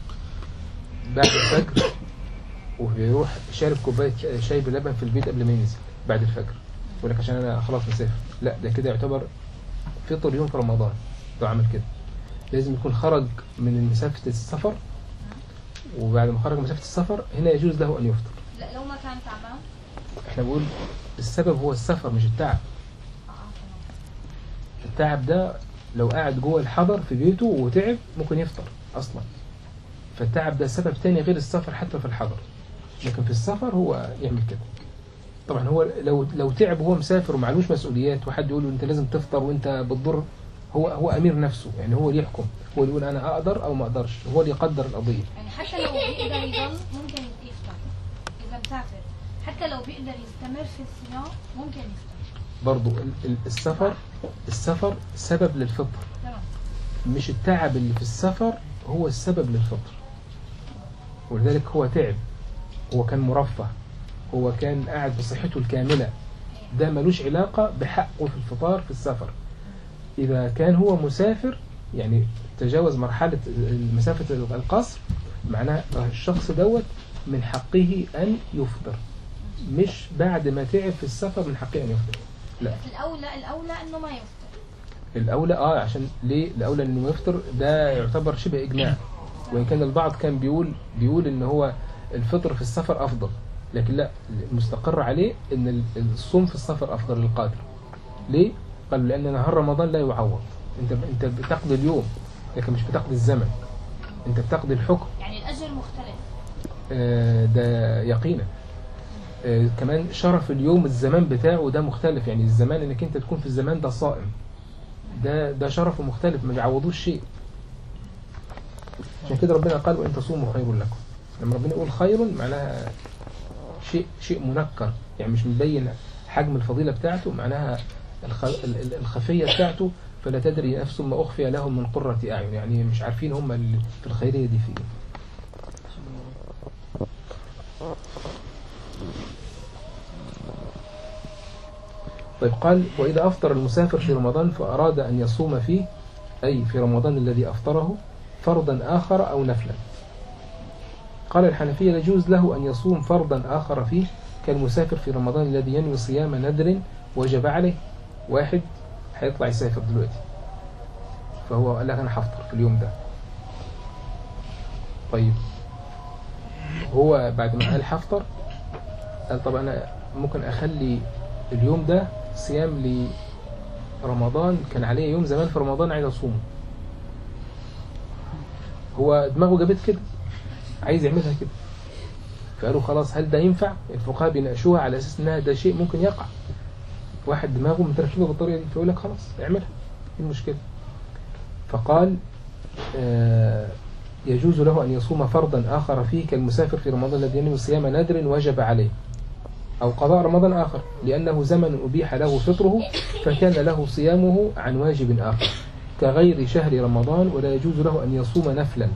بعد الفجر ويروح شارب كوباية شاي بلبن في البيت قبل ما ينزل بعد الفجر يقول لك عشان انا خلاص مسافر لا ده كده يعتبر فطر يوم في رمضان لو عمل كده لازم يكون خرج من مسافة السفر وبعد ما خرج من مسافة السفر هنا يجوز له أن يفطر لا لو ما كان تعبان احنا بنقول السبب هو السفر مش التعب اه تمام التعب ده لو قاعد جوه الحضر في بيته وتعب ممكن يفطر أصلا فالتعب ده سبب تاني غير السفر حتى في الحضر لكن في السفر هو يعمل كده طبعا هو لو لو تعب وهو مسافر ومعلوش مسؤوليات وحد يقول له انت لازم تفطر وانت بتضر هو هو امير نفسه يعني هو اللي يحكم هو اللي يقول انا اقدر او ما اقدرش هو اللي يقدر القضيه يعني حتى لو بيقدر يضل ممكن يفطر إذا مسافر حتى لو بيقدر يستمر في الصيام ممكن يفطر برضو ال- ال- السفر السفر سبب للفطر تمام مش التعب اللي في السفر هو السبب للفطر ولذلك هو تعب هو كان مرفه هو كان قاعد بصحته الكاملة ده ملوش علاقة بحقه في الفطار في السفر إذا كان هو مسافر يعني تجاوز مرحلة مسافة القصر معناه الشخص دوت من حقه أن يفطر مش بعد ما تعب في السفر من حقه أن يفطر لا بس الأولى الأولى إنه ما يفطر الأولى آه عشان ليه الأولى إنه يفطر ده يعتبر شبه إجماع وإن كان البعض كان بيقول بيقول إن هو الفطر في السفر أفضل لكن لا المستقر عليه إن ال- الصوم في السفر أفضل للقادر ليه؟ قالوا لأن نهار رمضان لا يعوض أنت أنت بتقضي اليوم لكن مش بتقضي الزمن أنت بتقضي الحكم يعني الأجر مختلف آه، ده يقينا آه، كمان شرف اليوم الزمان بتاعه ده مختلف يعني الزمان انك انت تكون في الزمان ده صائم ده ده شرف مختلف ما بيعوضوش شيء عشان كده ربنا قال وان تصوموا خير لكم لما ربنا يقول خير معناها شيء شيء منكر يعني مش مبين حجم الفضيلة بتاعته معناها الخ- ال- ال- الخفية بتاعته فلا تدري نفس ما أخفي لهم من قرة أعين يعني مش عارفين هم اللي في الخيرية دي فيه طيب قال وإذا أفطر المسافر في رمضان فأراد أن يصوم فيه أي في رمضان الذي أفطره فرضا آخر أو نفلا قال الحنفية يجوز له أن يصوم فرضا آخر فيه كالمسافر في رمضان الذي ينوي صيام ندر وجب عليه واحد هيطلع يسافر دلوقتي فهو قال لك أنا هفطر في اليوم ده طيب هو بعد ما قال هفطر قال طب أنا ممكن اخلي اليوم ده صيام لرمضان كان عليه يوم زمان في رمضان عايز اصومه هو دماغه جابت كده عايز يعملها كده فقالوا خلاص هل ده ينفع الفقهاء بيناقشوها على اساس انها ده شيء ممكن يقع واحد دماغه متركبه بالطريقه دي فيقول لك خلاص اعملها ايه المشكله فقال آه يجوز له أن يصوم فرضا آخر فيه كالمسافر في رمضان الذي ينوي صيام نادر وجب عليه أو قضاء رمضان آخر لأنه زمن أبيح له فطره فكان له صيامه عن واجب آخر كغير شهر رمضان ولا يجوز له أن يصوم نفلا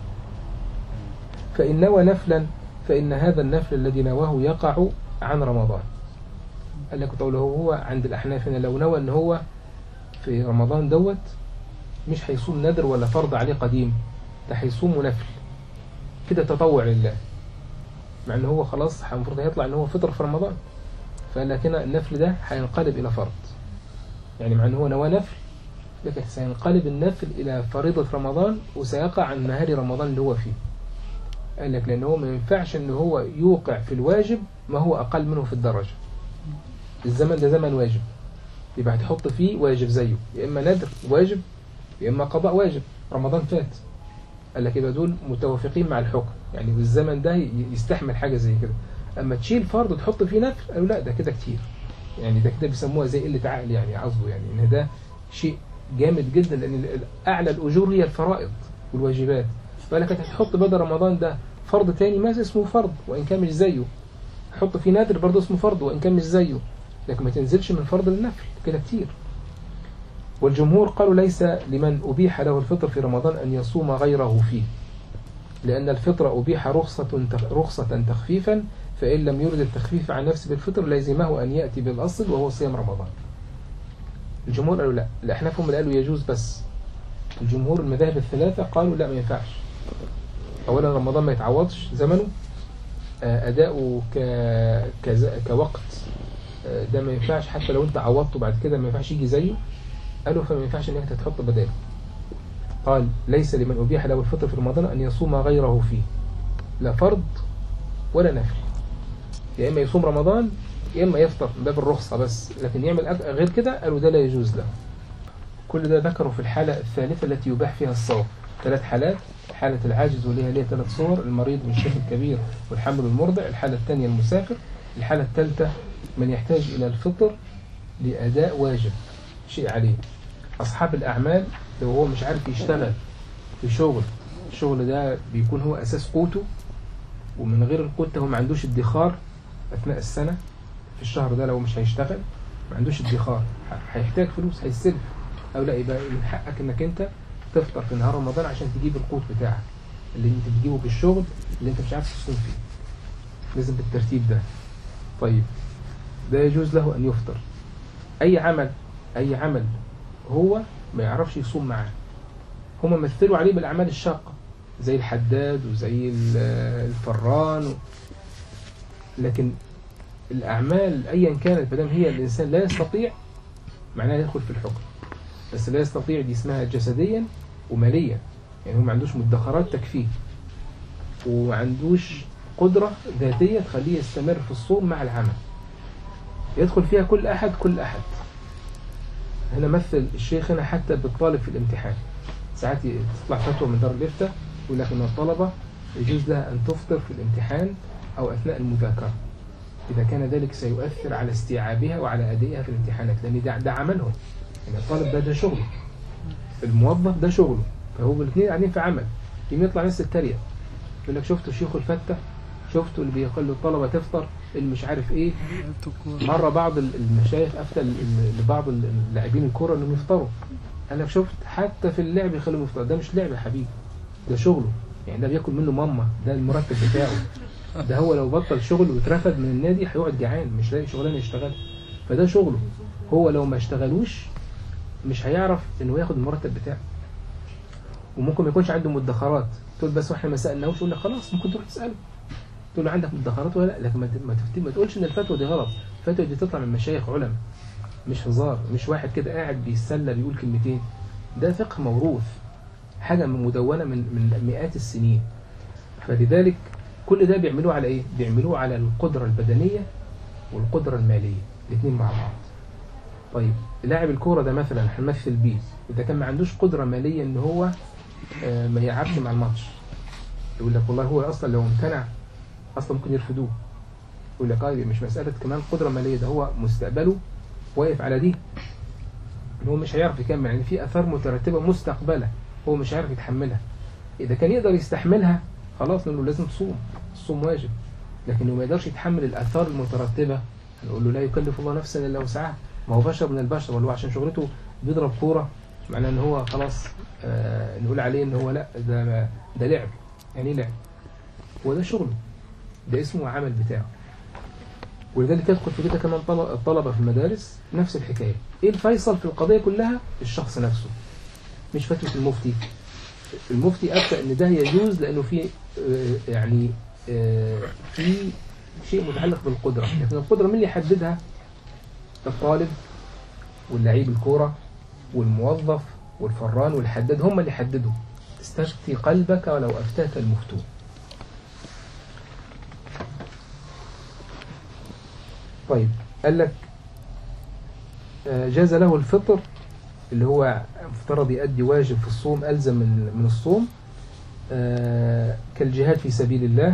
فإن نوى نفلا فإن هذا النفل الذي نواه يقع عن رمضان قال لك قوله هو عند الأحناف هنا لو نوى أن هو في رمضان دوت مش هيصوم نذر ولا فرض عليه قديم ده هيصوم نفل كده تطوع لله مع ان هو خلاص المفروض هيطلع ان هو فطر في رمضان فقال لك هنا النفل ده هينقلب الى فرض يعني مع ان هو نوى نفل لكن سينقلب النفل الى فريضة رمضان وسيقع عن نهار رمضان اللي هو فيه قال لك لان هو ما ينفعش ان هو يوقع في الواجب ما هو اقل منه في الدرجة الزمن ده زمن واجب يبقى هتحط فيه واجب زيه يا اما نذر واجب يا اما قضاء واجب رمضان فات قال لك يبقى دول متوافقين مع الحكم يعني بالزمن ده يستحمل حاجة زي كده اما تشيل فرض وتحط فيه نفل قالوا لا ده كده كتير يعني ده كده بيسموها زي قلة عقل يعني قصده يعني ان ده شيء جامد جدا لان اعلى الاجور هي الفرائض والواجبات فقال لك هتحط بدل رمضان ده فرض تاني ما اسمه فرض وان كان مش زيه حط فيه نادر برضه اسمه فرض وان كان مش زيه لكن ما تنزلش من فرض للنفل كده كتير والجمهور قالوا ليس لمن أبيح له الفطر في رمضان أن يصوم غيره فيه لأن الفطر أبيح رخصة رخصة تخفيفا فإن لم يرد التخفيف عن نفسه بالفطر لازمه أن يأتي بالأصل وهو صيام رمضان الجمهور قالوا لا الأحناف هم اللي قالوا يجوز بس الجمهور المذاهب الثلاثة قالوا لا ما ينفعش أولا رمضان ما يتعوضش زمنه أداؤه ك... كز... كوقت ده ما ينفعش حتى لو انت عوضته بعد كده ما ينفعش يجي زيه قالوا فما ينفعش انك تحط بداله قال ليس لمن أبيح له الفطر في رمضان أن يصوم غيره فيه لا فرض ولا نفل يا إما يصوم رمضان يا إما يفطر من باب الرخصة بس لكن يعمل غير كده قالوا ده لا يجوز له كل ده ذكروا في الحالة الثالثة التي يباح فيها الصوم ثلاث حالات حالة العاجز وليها ليها ثلاث صور المريض والشيخ الكبير والحمل والمرضع الحالة الثانية المسافر الحالة الثالثة من يحتاج إلى الفطر لأداء واجب شيء عليه أصحاب الأعمال لو هو مش عارف يشتغل في شغل الشغل ده بيكون هو أساس قوته ومن غير القوت ده هو ما عندوش ادخار أثناء السنة في الشهر ده لو مش هيشتغل ما عندوش ادخار هيحتاج فلوس هيستلف أو لا يبقى من حقك إنك أنت تفطر في نهار رمضان عشان تجيب القوت بتاعك اللي انت بتجيبه بالشغل اللي انت مش عارف تصوم فيه لازم بالترتيب ده طيب ده يجوز له أن يفطر أي عمل أي عمل هو ما يعرفش يصوم معاه هما مثلوا عليه بالأعمال الشاقة زي الحداد وزي الفران و... لكن الأعمال أيا كانت مدام هي الإنسان لا يستطيع معناها يدخل في الحكم بس لا يستطيع دي اسمها جسديا وماليا يعني هو ما عندوش مدخرات تكفيه وما عندوش قدرة ذاتية تخليه يستمر في الصوم مع العمل يدخل فيها كل أحد كل أحد هنا مثل الشيخ هنا حتى بالطالب في الامتحان ساعات تطلع فتوى من دار الإفتاء يقول لك إن الطلبة يجوز لها أن تفطر في الامتحان أو أثناء المذاكرة إذا كان ذلك سيؤثر على استيعابها وعلى أدائها في الامتحانات لأن ده, ده عملهم يعني الطالب ده ده شغله الموظف ده شغله فهو الاثنين قاعدين في عمل يوم يطلع ناس التريق يقول لك شفتوا شيخ الفتة شفتوا اللي بيقول الطلبة تفطر اللي مش عارف ايه مرة بعض المشايخ افتى لبعض اللاعبين الكرة انهم يفطروا قال لك شفت حتى في اللعب يخليهم يفطروا ده مش لعب يا حبيبي ده شغله يعني ده بياكل منه ماما ده المرتب بتاعه ده هو لو بطل شغل واترفد من النادي هيقعد جعان مش لاقي شغلانه يشتغل فده شغله هو لو ما اشتغلوش مش هيعرف انه ياخد المرتب بتاعه وممكن ما يكونش عنده مدخرات تقول بس واحنا ما سالناهوش يقول لك خلاص ممكن تروح تساله تقول له عندك مدخرات ولا لا لكن ما ما, ما تقولش ان الفتوى دي غلط الفتوى دي تطلع من مشايخ علماء مش هزار مش واحد كده قاعد بيتسلى بيقول كلمتين ده فقه موروث حاجه مدونه من من مئات السنين فلذلك كل ده بيعملوه على ايه بيعملوه على القدره البدنيه والقدرة المالية الاثنين مع بعض طيب لاعب الكورة ده مثلا هنمثل بيه إذا كان ما عندوش قدرة مالية إن هو آه، ما يلعبش مع الماتش يقول لك والله هو أصلا لو امتنع أصلا ممكن يرفدوه يقول لك آه مش مسألة كمان قدرة مالية ده هو مستقبله واقف على دي إن هو مش هيعرف يكمل يعني في آثار مترتبة مستقبلة هو مش هيعرف يتحملها إذا كان يقدر يستحملها خلاص نقول له لازم تصوم الصوم واجب لكن لو ما يقدرش يتحمل الآثار المترتبة نقول له لا يكلف الله نفسا إلا وسعها ما هو بشر من البشر ولا هو عشان شغلته بيضرب كورة معناه إن هو خلاص آه نقول عليه إن هو لا ده ده لعب يعني إيه لعب هو ده شغله ده اسمه عمل بتاعه ولذلك يدخل في كده كمان طل- الطلبة في المدارس نفس الحكاية ايه الفيصل في القضية كلها الشخص نفسه مش فتوى المفتي المفتي أفتى ان ده يجوز لانه في آه، يعني آه، في شيء متعلق بالقدرة لكن القدرة مين اللي يحددها الطالب واللعيب الكورة والموظف والفران والحداد هم اللي يحددوا استفتي قلبك ولو أفتاك المفتون طيب قال لك آه، جاز له الفطر اللي هو افترض يؤدي واجب في الصوم ألزم من من الصوم آه، كالجهاد في سبيل الله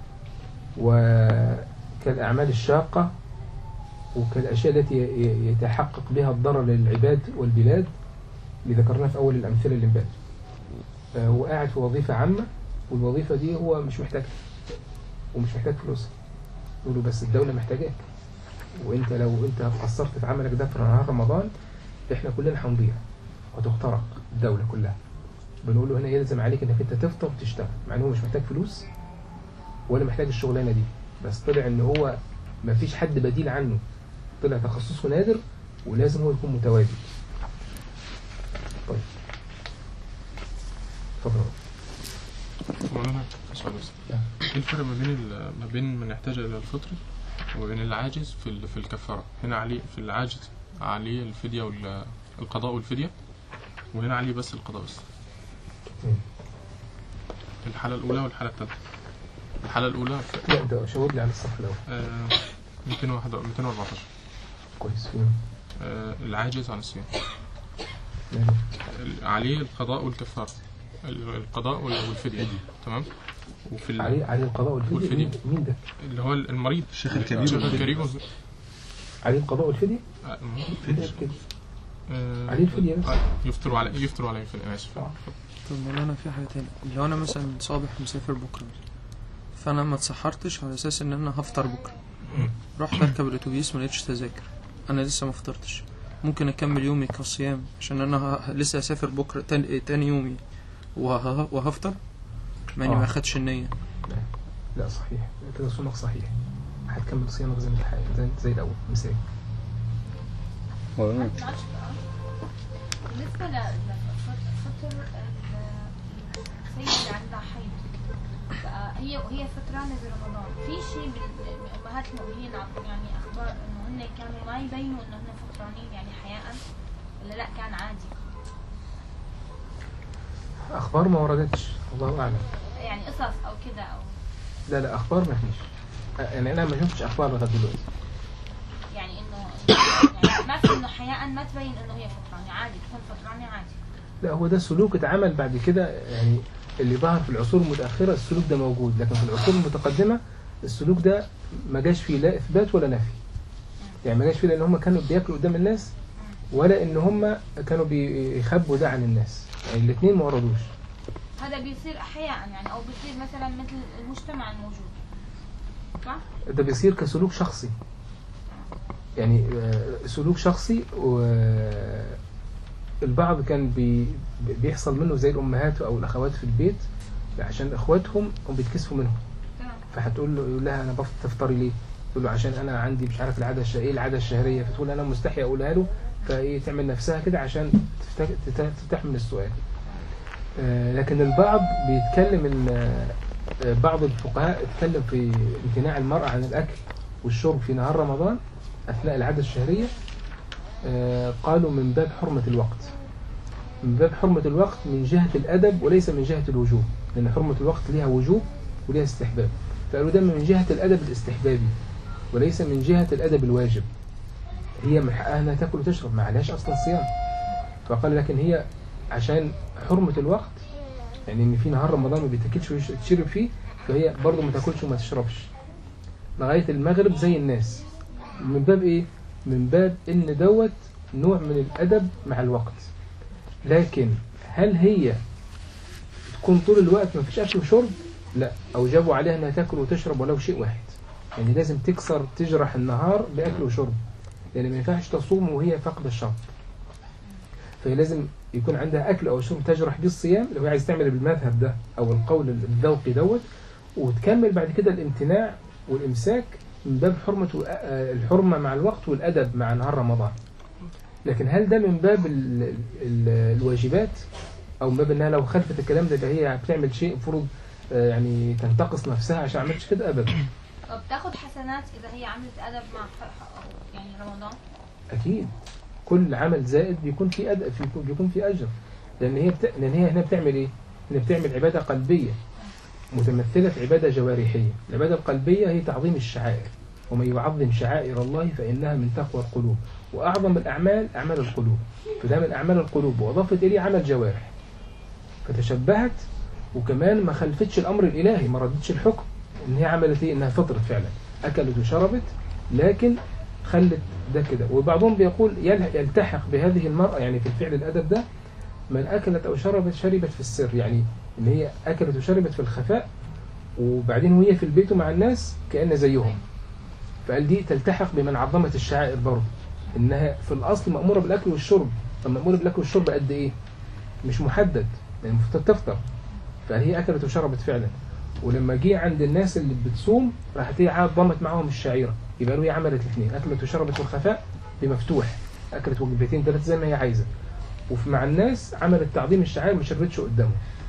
وكالأعمال الشاقة وكالأشياء التي ي- يتحقق بها الضرر للعباد والبلاد اللي ذكرناها في أول الأمثلة اللي فاتت آه، هو قاعد في وظيفة عامة والوظيفة دي هو مش محتاجها ومش محتاج فلوسها يقولوا بس الدولة محتاجاك وانت لو انت قصرت في عملك ده في نهار رمضان احنا كلنا هنضيع وتخترق الدولة كلها بنقول له هنا يلزم عليك انك انت تفطر وتشتغل مع ان هو مش محتاج فلوس ولا محتاج الشغلانة دي بس طلع ان هو ما فيش حد بديل عنه طلع تخصصه نادر ولازم هو يكون متواجد طيب اتفضل مولانا سؤال بس نعم. ايه الفرق ما بين ال- ما بين من يحتاج الى الفطر وما بين العاجز في ال- في الكفاره هنا عليه في العاجز عليه الفديه والقضاء والفديه وهنا عليه بس القضاء بس مم. الحاله الاولى والحاله الثالثه الحاله الاولى في لا ده شاور لي على الصف الاول آه، 201 214 كويس فيهم آه، العاجز عن الصيام يعني ال- عليه القضاء والكفاره ال- القضاء وال- والفديه تمام وفي ال- عليه عليه القضاء والفدية والفدية. مين- مين ده؟ اللي هو المريض الشيخ الكبير الشيخ والفدية. الكبير وال- عليه القضاء والفدية؟ آه، كده كده آه، عليه الفدية بس. آه، يفطروا على يفطروا على الفدية انا اسف آه. طب مولانا في حاجة تاني لو أنا مثلا صابح مسافر بكرة فأنا ما اتسحرتش على أساس إن أنا هفطر بكرة رحت أركب الأتوبيس ملقتش تذاكر أنا لسه ما فطرتش ممكن أكمل يومي كصيام عشان أنا ه... لسه هسافر بكرة تاني, تاني يومي وه... وهفطر مع إني آه. ما أخدش النية لا صحيح كده صومك صحيح هتكمل صيامك زي ما انت حي- زي, زي الاول مثال مولانا معلش بقى. بالنسبة لفطر السيدة اللي عندها حيض بقى هي وهي فترانة برمضان في شيء من من أمهات المؤمنين عم- يعني أخبار إنه هن كانوا ما يبينوا إنه هن فطرانين يعني حياء ولا لا كان عادي اخبار ما وردتش الله اعلم يعني قصص أو كده أو لا لا اخبار ما فيش يعني انا ما شفتش اخبار لغايه دلوقتي يعني إنه يعني ما في إنه حياء ما تبين إنه هي فطرانة عادي تكون فطرانة عادي لا هو ده سلوك اتعمل بعد كده يعني اللي ظهر في العصور المتاخره السلوك ده موجود لكن في العصور المتقدمه السلوك ده ما جاش فيه لا اثبات ولا نفي يعني ما جاش فيه لان هم كانوا بياكلوا قدام الناس ولا ان هم كانوا بيخبوا ده عن الناس يعني الاثنين ما وردوش هذا بيصير أحياء يعني أو بيصير مثلا مثل المجتمع الموجود صح؟ ده بيصير كسلوك شخصي يعني آه، سلوك شخصي والبعض كان بي بيحصل منه زي الامهات او الاخوات في البيت عشان اخواتهم هم بيتكسفوا منهم تمام فهتقول له يقول لها انا بفطر تفطري ليه؟ تقول له عشان انا عندي مش عارف العاده الش... ايه العاده الشهريه فتقول انا مستحي اقولها له فايه تعمل نفسها كده عشان تفتك... تت- تتحمل السؤال. آه لكن البعض بيتكلم ان آه، بعض الفقهاء اتكلم في امتناع المرأة عن الاكل والشرب في نهار رمضان اثناء العاده الشهريه آه قالوا من باب حرمه الوقت. من باب حرمه الوقت من جهه الادب وليس من جهه الوجوب لان حرمه الوقت ليها وجوب وليها استحباب. فقالوا ده من جهة الأدب الاستحبابي وليس من جهة الأدب الواجب هي من حقها انها تاكل وتشرب ما عليهاش اصلا صيام فقال لكن هي عشان حرمة الوقت يعني ان في نهار رمضان ما بيتاكلش ويتشرب فيه فهي برضه ما تاكلش وما تشربش لغاية المغرب زي الناس من باب ايه من باب ان دوت نوع من الادب مع الوقت لكن هل هي تكون طول الوقت ما فيش اكل وشرب لا اوجبوا عليها انها تاكل وتشرب ولو شيء واحد يعني لازم تكسر تجرح النهار باكل وشرب لان ما ينفعش تصوم وهي فاقده الشرب فهي لازم يكون عندها اكل او شرب تجرح بيه الصيام لو هي عايز تعمل بالمذهب ده او القول الذوقي دوت وتكمل بعد كده الامتناع والامساك من باب حرمه الحرمه مع الوقت والادب مع نهار رمضان لكن هل ده من باب ال ال الواجبات او من باب انها لو خلفت الكلام ده يبقى هي بتعمل شيء المفروض آه، يعني تنتقص نفسها عشان ما عملتش كده ابدا طب بتاخد حسنات اذا هي عملت ادب مع فرحه او يعني رمضان اكيد كل عمل زائد بيكون في أد... في بيكون في اجر لان هي بت... لان هي هنا بتعمل ايه هنا بتعمل عباده قلبيه متمثله في عباده جوارحيه العباده القلبيه هي تعظيم الشعائر ومن يعظم شعائر الله فانها من تقوى القلوب واعظم الاعمال اعمال القلوب فده من اعمال القلوب واضافت اليه عمل جوارح فتشبهت وكمان ما خلفتش الامر الالهي ما ردتش الحكم ان هي عملت ايه انها فطرت فعلا اكلت وشربت لكن خلت ده كده وبعضهم بيقول يل- يلتحق بهذه المرأة يعني في الفعل الأدب ده من أكلت أو شربت شربت في السر يعني إن هي أكلت وشربت في الخفاء وبعدين وهي في البيت مع الناس كأن زيهم فقال دي تلتحق بمن عظمت الشعائر برضه إنها في الأصل مأمورة بالأكل والشرب طب مأمورة بالأكل والشرب قد إيه؟ مش محدد يعني المفروض تفطر فهي أكلت وشربت فعلا ولما جه عند الناس اللي بتصوم راحت هي عظمت معاهم الشعيرة يبقى هي عملت الاثنين أكلت وشربت في الخفاء بمفتوح أكلت وجبتين ثلاثة زي ما هي عايزة وفي مع الناس عملت تعظيم الشعائر ما شربتش قدامهم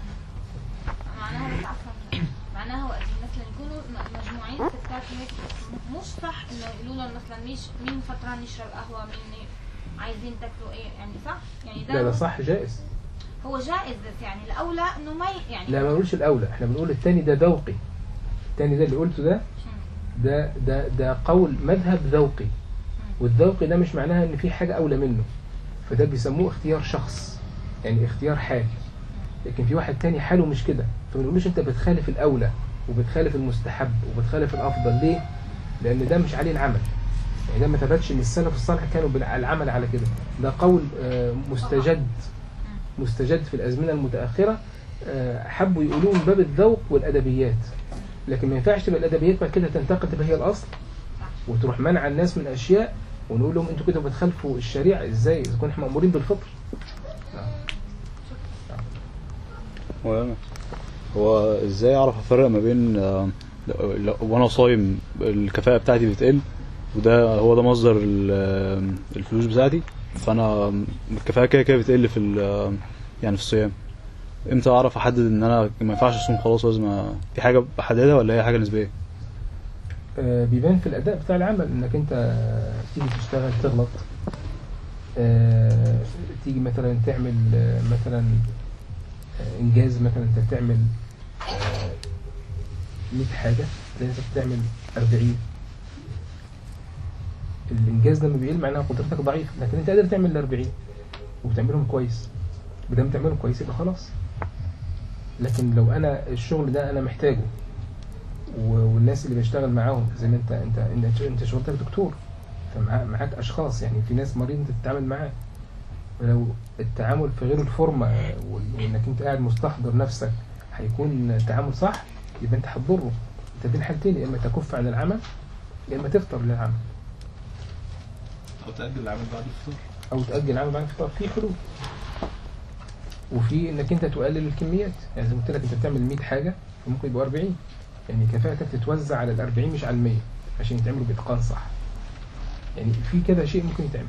معناها بس عفوا معناها وقت مثلا يكونوا م- مجموعين ستات هيك مش صح انه يقولوا لهم مثلا مش مين فطران يشرب قهوه مين عايزين تاكلوا ايه يعني صح؟ يعني ده لا ده صح جائز هو جائز بس يعني الاولى انه ما ي- يعني لا ما بنقولش الأولى احنا بنقول الثاني ده ذوقي الثاني ده اللي قلته ده ده ده ده قول مذهب ذوقي والذوقي ده مش معناها ان في حاجة أولى منه فده بيسموه اختيار شخص يعني اختيار حال لكن في واحد تاني حاله مش كده فما نقولوش انت بتخالف الأولى وبتخالف المستحب وبتخالف الأفضل ليه؟ لأن ده مش عليه العمل يعني ده ما ثبتش ان السلف الصالح كانوا بالعمل على كده ده قول آه، مستجد مستجد في الأزمنة المتأخرة آه، حبوا يقولوه من باب الذوق والأدبيات لكن ما ينفعش تبقى الأدبيات بعد كده تنتقل تبقى هي الأصل وتروح منع الناس من أشياء ونقول لهم انتوا كده بتخالفوا الشريعة ازاي إذا كنا احنا مأمورين بالفطر هو هو ازاي اعرف افرق ما بين آه، لو- لو- وانا صايم الكفاءة بتاعتي بتقل وده هو ده مصدر ال- آه، الفلوس بتاعتي فانا الكفاءة كده كده بتقل في ال- يعني في الصيام امتى اعرف احدد ان انا ما ينفعش اصوم خلاص لازم أ- في حاجة بحددها ولا هي حاجة نسبية آه، بيبان في الأداء بتاع العمل إنك أنت تيجي تشتغل تغلط آه، تيجي مثلا تعمل آه، مثلا آه، إنجاز مثلا أنت بتعمل آه، 100 حاجة لازم تعمل 40 الإنجاز لما بيقل معناها قدرتك ضعيفة لكن أنت قادر تعمل ال 40 وبتعملهم كويس بدل بتعملهم كويس يبقى خلاص لكن لو أنا الشغل ده أنا محتاجه و- والناس اللي بيشتغل معاهم زي ما انت انت انت, انت شغلتك دكتور فمعاك اشخاص يعني في ناس مريض انت تتعامل معاه ولو التعامل في غير الفورمه وال- وانك انت قاعد مستحضر نفسك هيكون تعامل صح يبقى انت هتضره انت في الحالتين يا اما تكف عن العمل يا اما تفطر للعمل او تأجل العمل بعد الفطور او تاجل العمل بعد الفطار في حلول وفي انك انت تقلل الكميات يعني زي ما قلت لك انت بتعمل 100 حاجه فممكن يبقوا 40 يعني كفاءتك تتوزع على ال 40 مش على ال 100 عشان يتعملوا باتقان صح يعني في كذا شيء ممكن يتعمل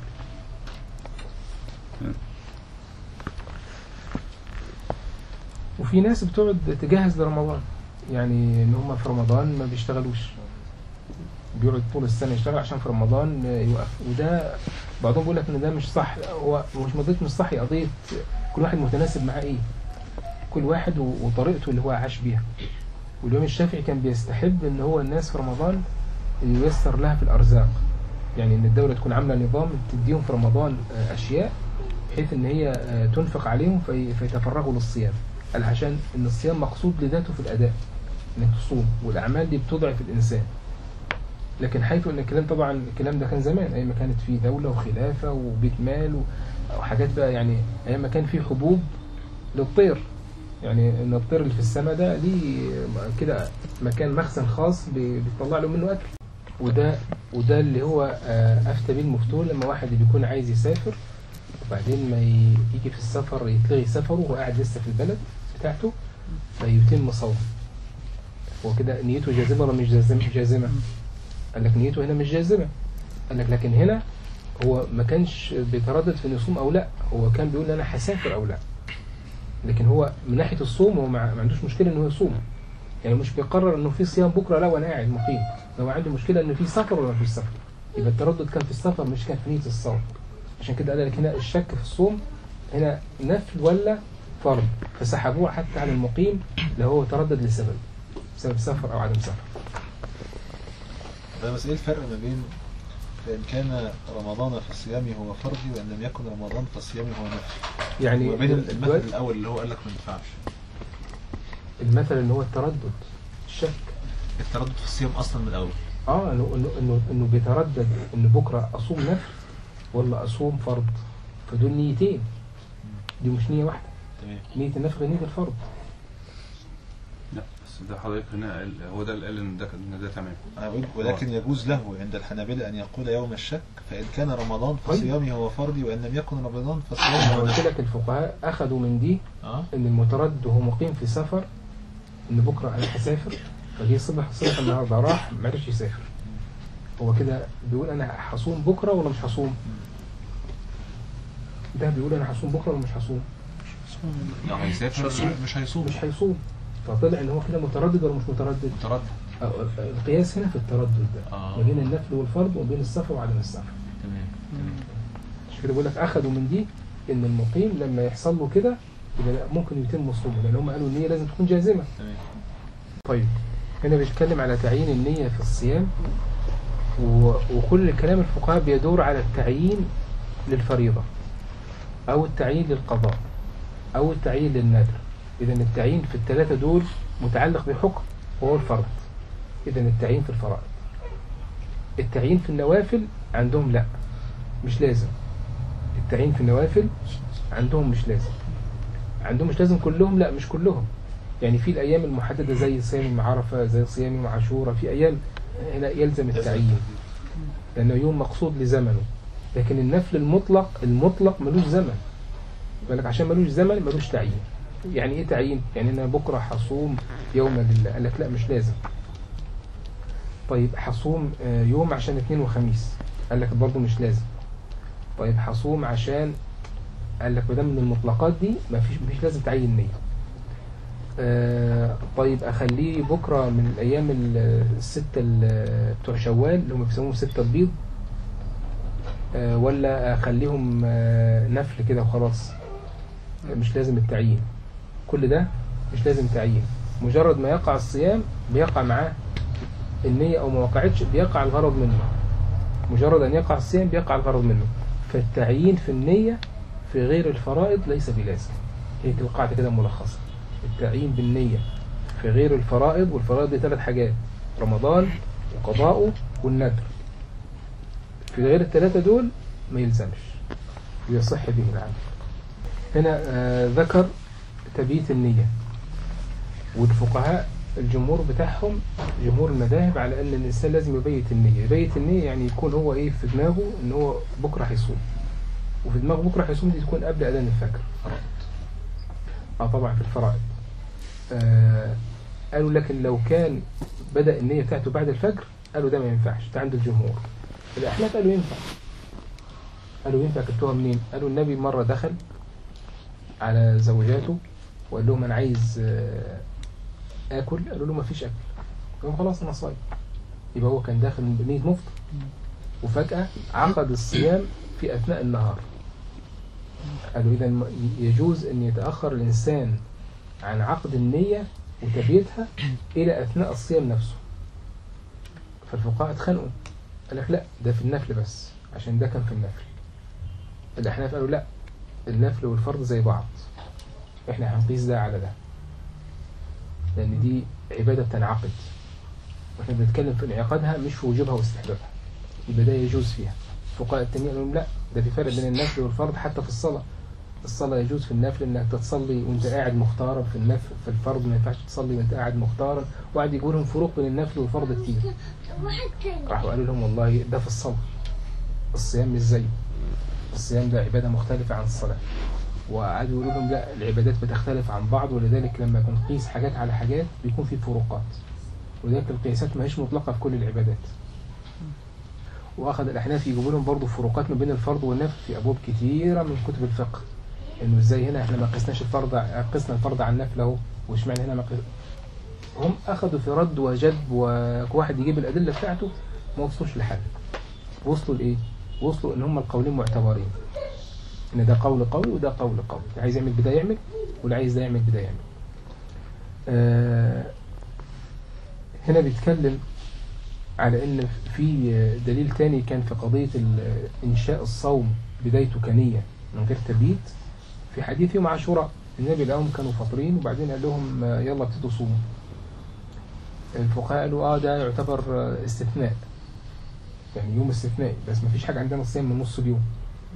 وفي ناس بتقعد تجهز لرمضان يعني ان هم في رمضان ما بيشتغلوش بيقعد طول السنه يشتغل عشان في رمضان يوقف وده بعضهم بيقول لك ان ده مش صح هو مش قضيه مش صح هي قضيه كل واحد متناسب معاه ايه كل واحد و- وطريقته اللي هو عاش بيها والإمام الشافعي كان بيستحب ان هو الناس في رمضان ان ييسر لها في الارزاق يعني ان الدوله تكون عامله نظام تديهم في رمضان آه، اشياء بحيث ان هي آه، تنفق عليهم في فيتفرغوا للصيام قال عشان ان الصيام مقصود لذاته في الاداء انك تصوم والاعمال دي بتضعف الانسان لكن حيث ان الكلام طبعا الكلام ده كان زمان ايام ما كانت في دوله وخلافه وبيت مال و- وحاجات بقى يعني ايام ما كان في حبوب للطير يعني ان الطير اللي في السماء ده ليه كده مكان مخزن خاص بي- بيطلع له منه اكل وده وده اللي هو آه، افتى بيه المفتون لما واحد بيكون عايز يسافر وبعدين ما ي- يجي في السفر يتلغي سفره وهو قاعد لسه في البلد بتاعته فيتم صوم هو كده نيته جازمه ولا مش جازم جازمه؟ قال لك نيته هنا مش جازمه قال لك لكن هنا هو ما كانش بيتردد في انه يصوم او لا هو كان بيقول انا هسافر او لا لكن هو من ناحيه الصوم هو ما ما عندوش مشكله انه يصوم يعني مش بيقرر انه في صيام بكره لا وانا قاعد مقيم هو عنده مشكله انه في سفر ولا ما فيش سفر يبقى التردد كان في السفر مش كان في نيه الصوم عشان كده قال لك هنا الشك في الصوم هنا نفل ولا فرض فسحبوه حتى على المقيم اللي هو تردد لسبب سبب سفر او عدم سفر ده بس ايه الفرق ما بين فإن كان رمضان فصيامي هو فرضي وإن لم يكن رمضان فصيامي هو نفل يعني وبين المثل دلوقتي الأول اللي هو قال لك ما ينفعش المثل اللي هو التردد الشك التردد في الصيام أصلا من الأول اه انه انه انه, إنه بيتردد ان بكره اصوم نفل ولا اصوم فرض فدول نيتين دي مش نيه واحده تمام نيه النفل غير نيه الفرض لا بس ده حضرتك هنا قال هو ده اللي قال ان ده ان ده تمام أنا بقول ولكن يجوز له عند الحنابلة أن يقول يوم الشك فإن كان رمضان فصيامي هو فرضي وإن لم يكن رمضان فصيامي انا هو قلت نفل لك الفقهاء اخذوا من دي اه ان المتردد وهو مقيم في سفر ان بكره انا هسافر فجه صبح صبح النهارده راح ما عرفش يسافر هو كده بيقول انا هصوم بكره ولا مش هصوم ده بيقول انا هصوم بكره ولا مش هصوم لو هيسافر مش هيصوم مش هيصوم فطلع ان هو كده متردد ولا مش متردد متردد أو- القياس هنا في التردد ده آه. ما بين النفل والفرض وما بين السفر وعدم السفر تمام عشان كده بقول لك اخذوا من دي ان المقيم لما يحصل له كده يبقى لا ممكن يتم صومه لان هم قالوا النيه لازم تكون جازمه تمام طيب هنا بيتكلم على تعيين النية في الصيام و... وكل كلام الفقهاء بيدور على التعيين للفريضة أو التعيين للقضاء أو التعيين للنذر إذا التعيين في الثلاثة دول متعلق بحكم وهو الفرض إذا التعيين في الفرائض التعيين في النوافل عندهم لا مش لازم التعيين في النوافل عندهم مش لازم عندهم مش لازم كلهم لا مش كلهم يعني في الايام المحدده زي صيام يوم عرفه زي صيام يوم عاشوراء في ايام هنا يلزم التعيين لانه يوم مقصود لزمنه لكن النفل المطلق المطلق ملوش زمن بالك عشان ملوش زمن ملوش تعيين يعني ايه تعيين يعني انا بكره هصوم يوم لله قال لك لا مش لازم طيب هصوم آه، يوم عشان اثنين وخميس قال لك برضه مش لازم طيب هصوم عشان قال لك ما دام من المطلقات دي ما فيش مفيش لازم تعين نيه آه، طيب اخليه بكره من الايام ال- السته ال- بتوع شوال اللي هم بيسموهم سته البيض آه، ولا اخليهم آه، نفل كده وخلاص مش لازم التعيين كل ده مش لازم تعيين مجرد ما يقع الصيام بيقع معاه النية أو ما وقعتش بيقع الغرض منه مجرد أن يقع الصيام بيقع الغرض منه فالتعيين في النية في غير الفرائض ليس بلازم هيك القاعدة كده ملخصة التعيين بالنية في غير الفرائض والفرائض دي ثلاث حاجات رمضان وقضاؤه والنذر في غير الثلاثة دول ما يلزمش ويصح به العمل هنا آه ذكر تبييت النية والفقهاء الجمهور بتاعهم جمهور المذاهب على ان الانسان لازم يبيت النية يبيت النية يعني يكون هو ايه في دماغه ان هو بكرة هيصوم وفي دماغه بكرة هيصوم دي تكون قبل اذان الفجر اه طبعا في الفرائض آه قالوا لكن لو كان بدأ النية بتاعته بعد الفجر قالوا ده ما ينفعش ده عند الجمهور الأحناف قالوا ينفع قالوا ينفع كتبوها منين قالوا النبي مرة دخل على زوجاته وقال لهم أنا عايز آه، آكل قالوا له ما فيش أكل قالوا خلاص أنا صايم يبقى هو كان داخل بنية مفطر وفجأة عقد الصيام في أثناء النهار قالوا إذا يجوز أن يتأخر الإنسان عن عقد النية وتبييتها إلى أثناء الصيام نفسه فالفقهاء اتخانقوا قال لك لا ده في النفل بس عشان ده كان في النفل الأحناف قالوا لا النفل والفرض زي بعض احنا هنقيس ده على ده لأن دي عبادة بتنعقد واحنا بنتكلم في انعقادها مش في وجوبها واستحبابها يبقى ده يجوز فيها الفقهاء التانيين قالوا لا ده في فرق بين النفل والفرض حتى في الصلاة الصلاة يجوز في النفل انك تصلي وانت قاعد مختارا في النفل في الفرض ما ينفعش تصلي وانت قاعد مختارا وقعد يقول لهم فروق بين النفل والفرض كتير راحوا قالوا لهم والله ده في الصلاة الصيام مش زيه الصيام ده عبادة مختلفة عن الصلاة وقعدوا يقولوا لهم لا العبادات بتختلف عن بعض ولذلك لما بنقيس حاجات على حاجات بيكون في فروقات ولذلك القياسات ما هيش مطلقة في كل العبادات واخذ الاحناف يجيبوا لهم برضه فروقات ما بين الفرض والنفل في ابواب كتيره من كتب الفقه انه ازاي هنا احنا ما قسناش الفرض قسنا الفرض على النفل اهو واشمعنى هنا ما قس... هم اخذوا في رد وجذب وواحد يجيب الادله بتاعته ما وصلوش لحل وصلوا لايه؟ وصلوا ان هم القولين معتبرين ان ده قول قوي وده قول قوي اللي عايز يعمل بده يعمل واللي عايز ده يعمل بده يعمل آه هنا بيتكلم على ان في دليل تاني كان في قضية ال- انشاء الصوم بدايته كنية من غير تبييت في حديث يوم عاشوراء النبي لقاهم كانوا فاطرين وبعدين قال لهم آه، يلا ابتدوا صوموا الفقهاء قالوا اه ده يعتبر آه، استثناء يعني يوم استثنائي بس ما فيش حاجة عندنا صيام من نص اليوم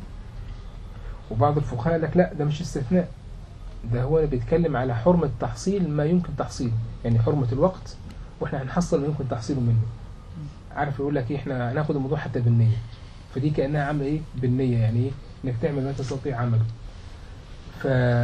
وبعض الفقهاء قال لك لا ده مش استثناء ده هو بيتكلم على حرمة تحصيل ما يمكن تحصيله يعني حرمة الوقت واحنا هنحصل ما يمكن تحصيله منه عارف يقول لك ايه احنا هناخد الموضوع حتى بالنية فدي كأنها عاملة ايه بالنية يعني ايه انك تعمل ما تستطيع عمله ف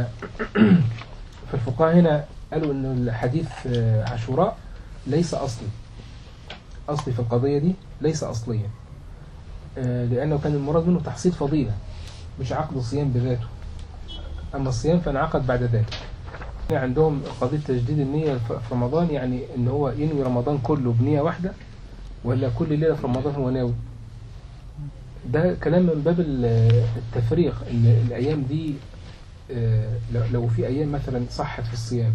فالفقهاء هنا قالوا ان الحديث آه، عاشوراء ليس اصلي اصلي في القضية دي ليس اصليا آه، لانه كان المراد منه تحصيل فضيلة مش عقد الصيام بذاته اما الصيام فانعقد بعد ذلك هنا عندهم قضية تجديد النية ف- في رمضان يعني ان هو ينوي رمضان كله بنية واحدة ولا كل ليلة في رمضان هو ناوي ده كلام من باب ال- التفريق ان الايام دي آه، لو- لو في ايام مثلا صحت في الصيام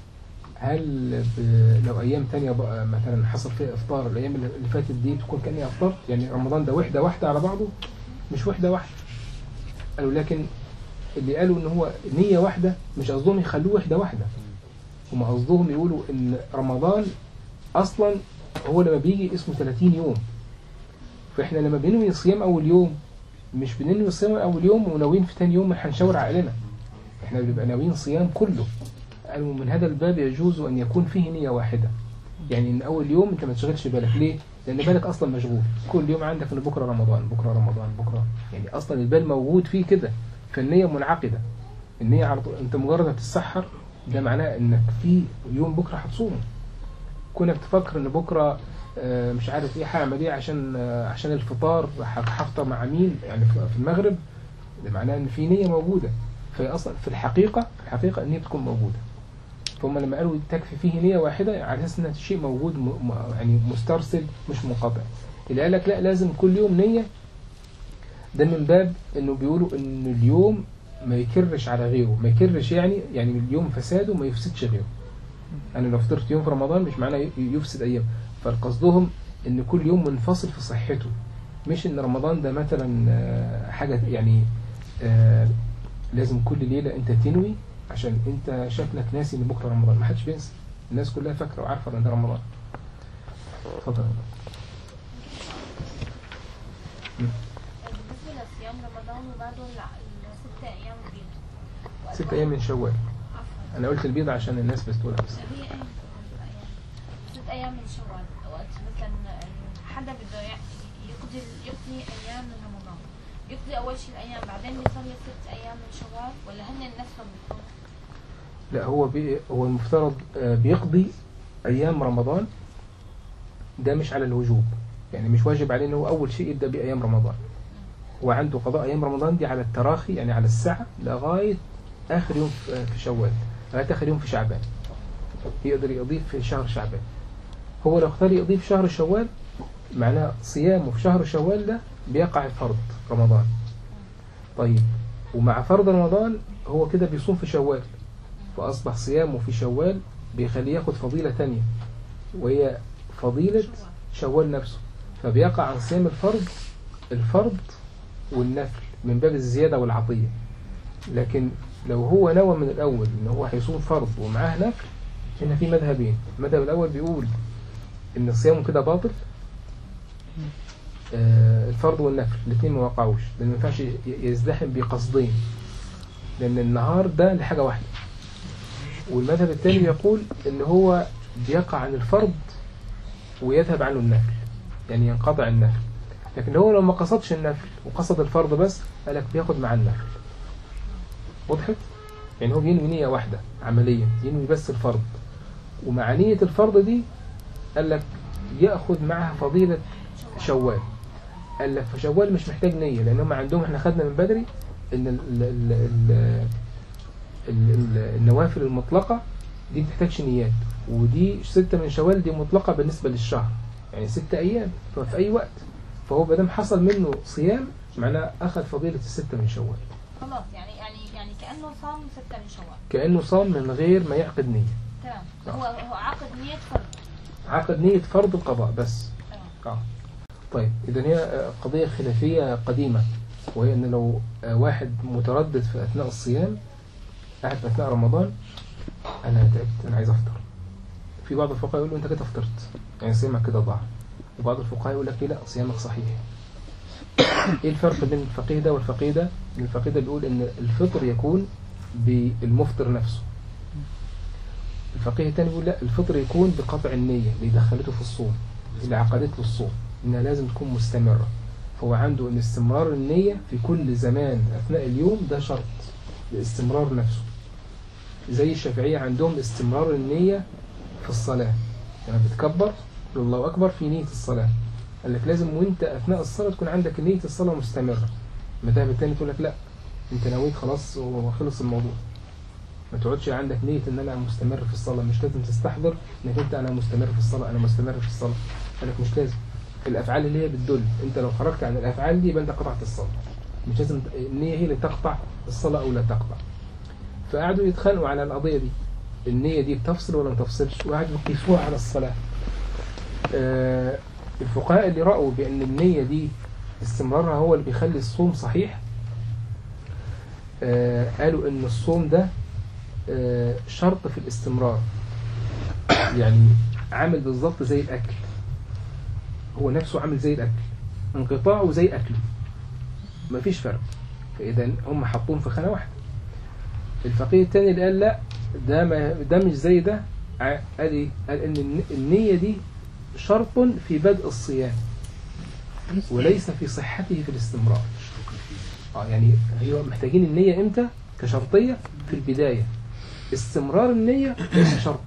هل ب- لو ايام تانية بقى مثلا حصل فيها افطار الايام اللي اللي فاتت دي تكون كانها افطار يعني رمضان ده وحده واحده على بعضه مش وحده واحده قالوا لكن اللي قالوا ان هو نيه واحده مش قصدهم يخلوه وحده واحده هم قصدهم يقولوا ان رمضان اصلا هو لما بيجي اسمه 30 يوم فاحنا لما بننوي صيام اول يوم مش بننوي صيام اول يوم وناويين في تاني يوم هنشاور عقلنا احنا بنبقى ناويين صيام كله قالوا من هذا الباب يجوز ان يكون فيه نية واحدة يعني ان اول يوم انت ما تشغلش بالك ليه لان بالك اصلا مشغول كل يوم عندك ان بكره رمضان بكره رمضان بكره يعني اصلا البال موجود فيه كده فالنية منعقدة النية على طول انت مجرد ما تتسحر ده معناه انك في يوم بكره هتصومه كونك تفكر ان بكره آه، مش عارف ايه هعمل ايه عشان آه، عشان الفطار ه- هفطر مع مين يعني في في المغرب ده معناه ان في نيه موجوده فهي اصلا في الحقيقه في الحقيقه النيه بتكون موجوده فهم لما قالوا تكفي فيه نيه واحده على اساس انها شيء موجود م... م... يعني مسترسل مش منقطع اللي قال لك لا لازم كل يوم نيه ده من باب انه بيقولوا ان اليوم ما يكرش على غيره ما يكرش يعني يعني اليوم فساده ما يفسدش غيره انا لو فطرت يوم في رمضان مش معناه ي- يفسد ايام فقصدهم ان كل يوم منفصل في صحته مش ان رمضان ده مثلا آه، حاجه يعني آه، لازم كل ليله انت تنوي عشان انت شكلك ناسي ان بكره رمضان ما حدش بينسى الناس كلها فاكره وعارفه ان ده رمضان اتفضل بالنسبة لصيام رمضان وبعده الع- الست أيام البيض ست ايام من شوال عفوا انا قلت البيض عشان الناس بتقولها بس هي ايه ست أيام من شوال وقت مثلا حدا بده يع- يقضي يقضي أيام من رمضان يقضي أول شيء الأيام بعدين يصلي ست أيام من شوال ولا هن نفسهم بيكون لا هو بي هو المفترض آه، بيقضي ايام رمضان ده مش على الوجوب يعني مش واجب عليه ان هو اول شيء يبدا بايام رمضان هو عنده قضاء ايام رمضان دي على التراخي يعني على الساعه لغايه اخر يوم في في شوال لغايه اخر يوم في شعبان يقدر يضيف في شهر شعبان هو لو اختار يضيف شهر شوال معناه صيامه في شهر شوال ده بيقع فرض رمضان طيب ومع فرض رمضان هو كده بيصوم في شوال فأصبح صيامه في شوال بيخليه ياخد فضيلة تانية وهي فضيلة شوال نفسه فبيقع عن صيام الفرض الفرض والنفل من باب الزيادة والعطية لكن لو هو نوى من الأول إن هو هيصوم فرض ومعاه نفل هنا في مذهبين المذهب الأول بيقول إن صيامه كده باطل آه، الفرض والنفل الاثنين ما وقعوش لأن ما ينفعش ي- يزدحم بقصدين لأن النهار ده لحاجة واحدة والمذهب الثاني يقول إن هو بيقع عن الفرض ويذهب عنه النفل يعني ينقطع النفل لكن هو لو ما قصدش النفل وقصد الفرض بس قال لك بياخد مع النفل وضحت؟ يعني هو بينوي نية واحدة عمليا ينوي بس الفرض ومع نية الفرض دي قال لك ياخد معها فضيلة شوال قال لك فشوال مش محتاج نية لأن هم عندهم احنا خدنا من بدري إن ال ال ال ال ال ال النوافل المطلقة دي بتحتاجش نيات ودي ستة من شوال دي مطلقة بالنسبة للشهر يعني ستة أيام ففي أي وقت فهو بدم حصل منه صيام معناه أخذ فضيلة الستة من شوال خلاص يعني يعني يعني كأنه صام ستة من شوال كأنه صام من غير ما يعقد نية تمام هو هو عقد نية فرض عقد نية فرض القضاء بس تمام آه. طيب إذا هي آه، قضية خلافية قديمة وهي أن لو آه، واحد متردد في أثناء الصيام قاعد في أثناء رمضان أنا تعبت أنا عايز أفطر في بعض الفقهاء يقولوا أنت كده فطرت يعني صيامك كده ضاع وبعض الفقهاء يقول لك إيه، لا صيامك صحيح إيه الفرق بين الفقيه ده والفقيه ده؟ إن الفقيه ده بيقول إن الفطر يكون بالمفطر نفسه الفقيه الثاني بيقول لا الفطر يكون بقطع النية اللي دخلته في الصوم اللي عقدت له الصوم إنها لازم تكون مستمرة فهو عنده إن استمرار النية في كل زمان أثناء اليوم ده شرط لاستمرار نفسه زي الشافعية عندهم استمرار النية في الصلاة لما بتكبر تقول الله أكبر في نية الصلاة قال لك لازم وانت أثناء الصلاة تكون عندك نية الصلاة مستمرة المذهب التاني تقول لك لا انت نويت خلاص وخلص الموضوع ما تقعدش عندك نية ان انا مستمر في الصلاة مش لازم تستحضر انك انت انا مستمر في الصلاة انا مستمر في الصلاة قال لك مش لازم الافعال اللي هي بتدل انت لو خرجت عن الافعال دي يبقى انت قطعت الصلاة مش لازم النية هي اللي تقطع الصلاة او لا تقطع فقعدوا يتخانقوا على القضية دي النية دي بتفصل ولا ما تفصلش وقعدوا يقيسوها على الصلاة آه الفقهاء اللي رأوا بأن النية دي استمرارها هو اللي بيخلي الصوم صحيح آه قالوا ان الصوم ده آه شرط في الاستمرار يعني عامل بالظبط زي الاكل هو نفسه عامل زي الاكل انقطاعه زي اكله مفيش فرق فاذا هم حطوهم في خانه واحده الفقيه الثاني اللي قال لا ده ما ده مش زي ده ع- قال ايه قال ان الن- النيه دي شرط في بدء الصيام وليس في صحته في الاستمرار اه يعني هي محتاجين النية امتى كشرطية في البداية استمرار النية ليس شرط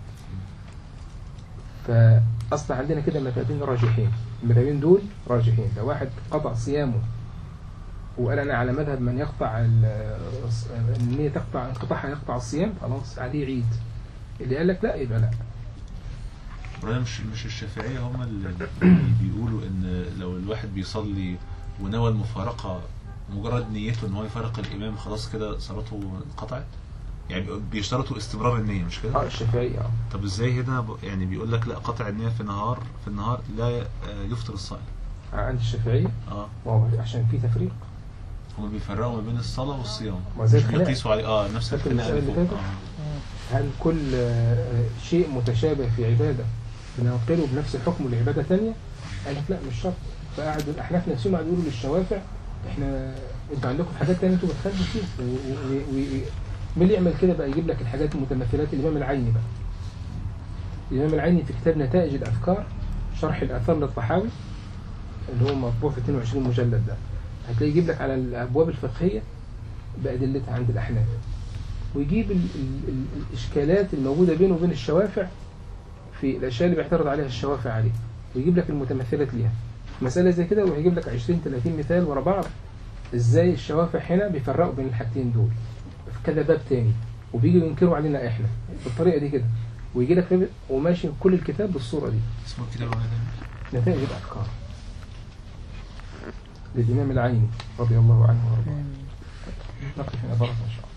فأصبح عندنا كده مذهبين راجحين المذهبين دول راجحين لو واحد قطع صيامه وقال أنا على مذهب من يقطع ال- النية تقطع انقطاعها يقطع الصيام خلاص عليه عيد اللي قال لك لا يبقى لا ولا مش مش الشافعية هم اللي بيقولوا ان لو الواحد بيصلي ونوى المفارقة مجرد نيته ان هو يفارق الامام خلاص كده صلاته انقطعت يعني بيشترطوا استمرار النية مش اه كده الشافعية اه طب ازاي هنا ب- يعني بيقول لك لا قطع النية في نهار في النهار لا آه، يفطر الصائم عند الشافعية اه ما هو عشان في تفريق هم بيفرقوا ما بين الصلاة والصيام ما زي مش الخناقة. بيقيسوا عليه اه نفس فاكر الخناقة اللي المسألة اللي فوق. فاتت؟ آه. هل كل آه، شيء متشابه في عبادة بننقله بنفس حكمه لعبادة تانية؟ قال لك لا مش شرط فقعدوا الأحناف نفسهم قعدوا يقولوا للشوافع احنا انتوا عندكم حاجات تانية انتوا بتخالفوا فيها و- و- و- و- مين اللي يعمل كده بقى يجيب لك الحاجات المتمثلات الإمام العيني بقى الإمام العيني في كتاب نتائج الأفكار شرح الآثار للطحاوي اللي هو مطبوع في 22 مجلد ده هتلاقي يجيب لك على الأبواب الفقهية بأدلتها عند الأحناف ويجيب ال ال ال الإشكالات الموجودة بينه وبين الشوافع في الأشياء اللي بيعترض عليها الشوافع عليه ويجيب لك المتمثلات ليها مسألة زي كده ويجيب لك 20 30 مثال ورا بعض ازاي الشوافع هنا بيفرقوا بين الحاجتين دول في كذا باب تاني وبيجوا ينكروا علينا احنا بالطريقة دي كده ويجي لك ربع وماشي كل الكتاب بالصورة دي اسمه الكتاب ولا ده؟ نتائج الأفكار للإمام العيني رضي الله عنه وارضاه نقف هنا بارك إن شاء الله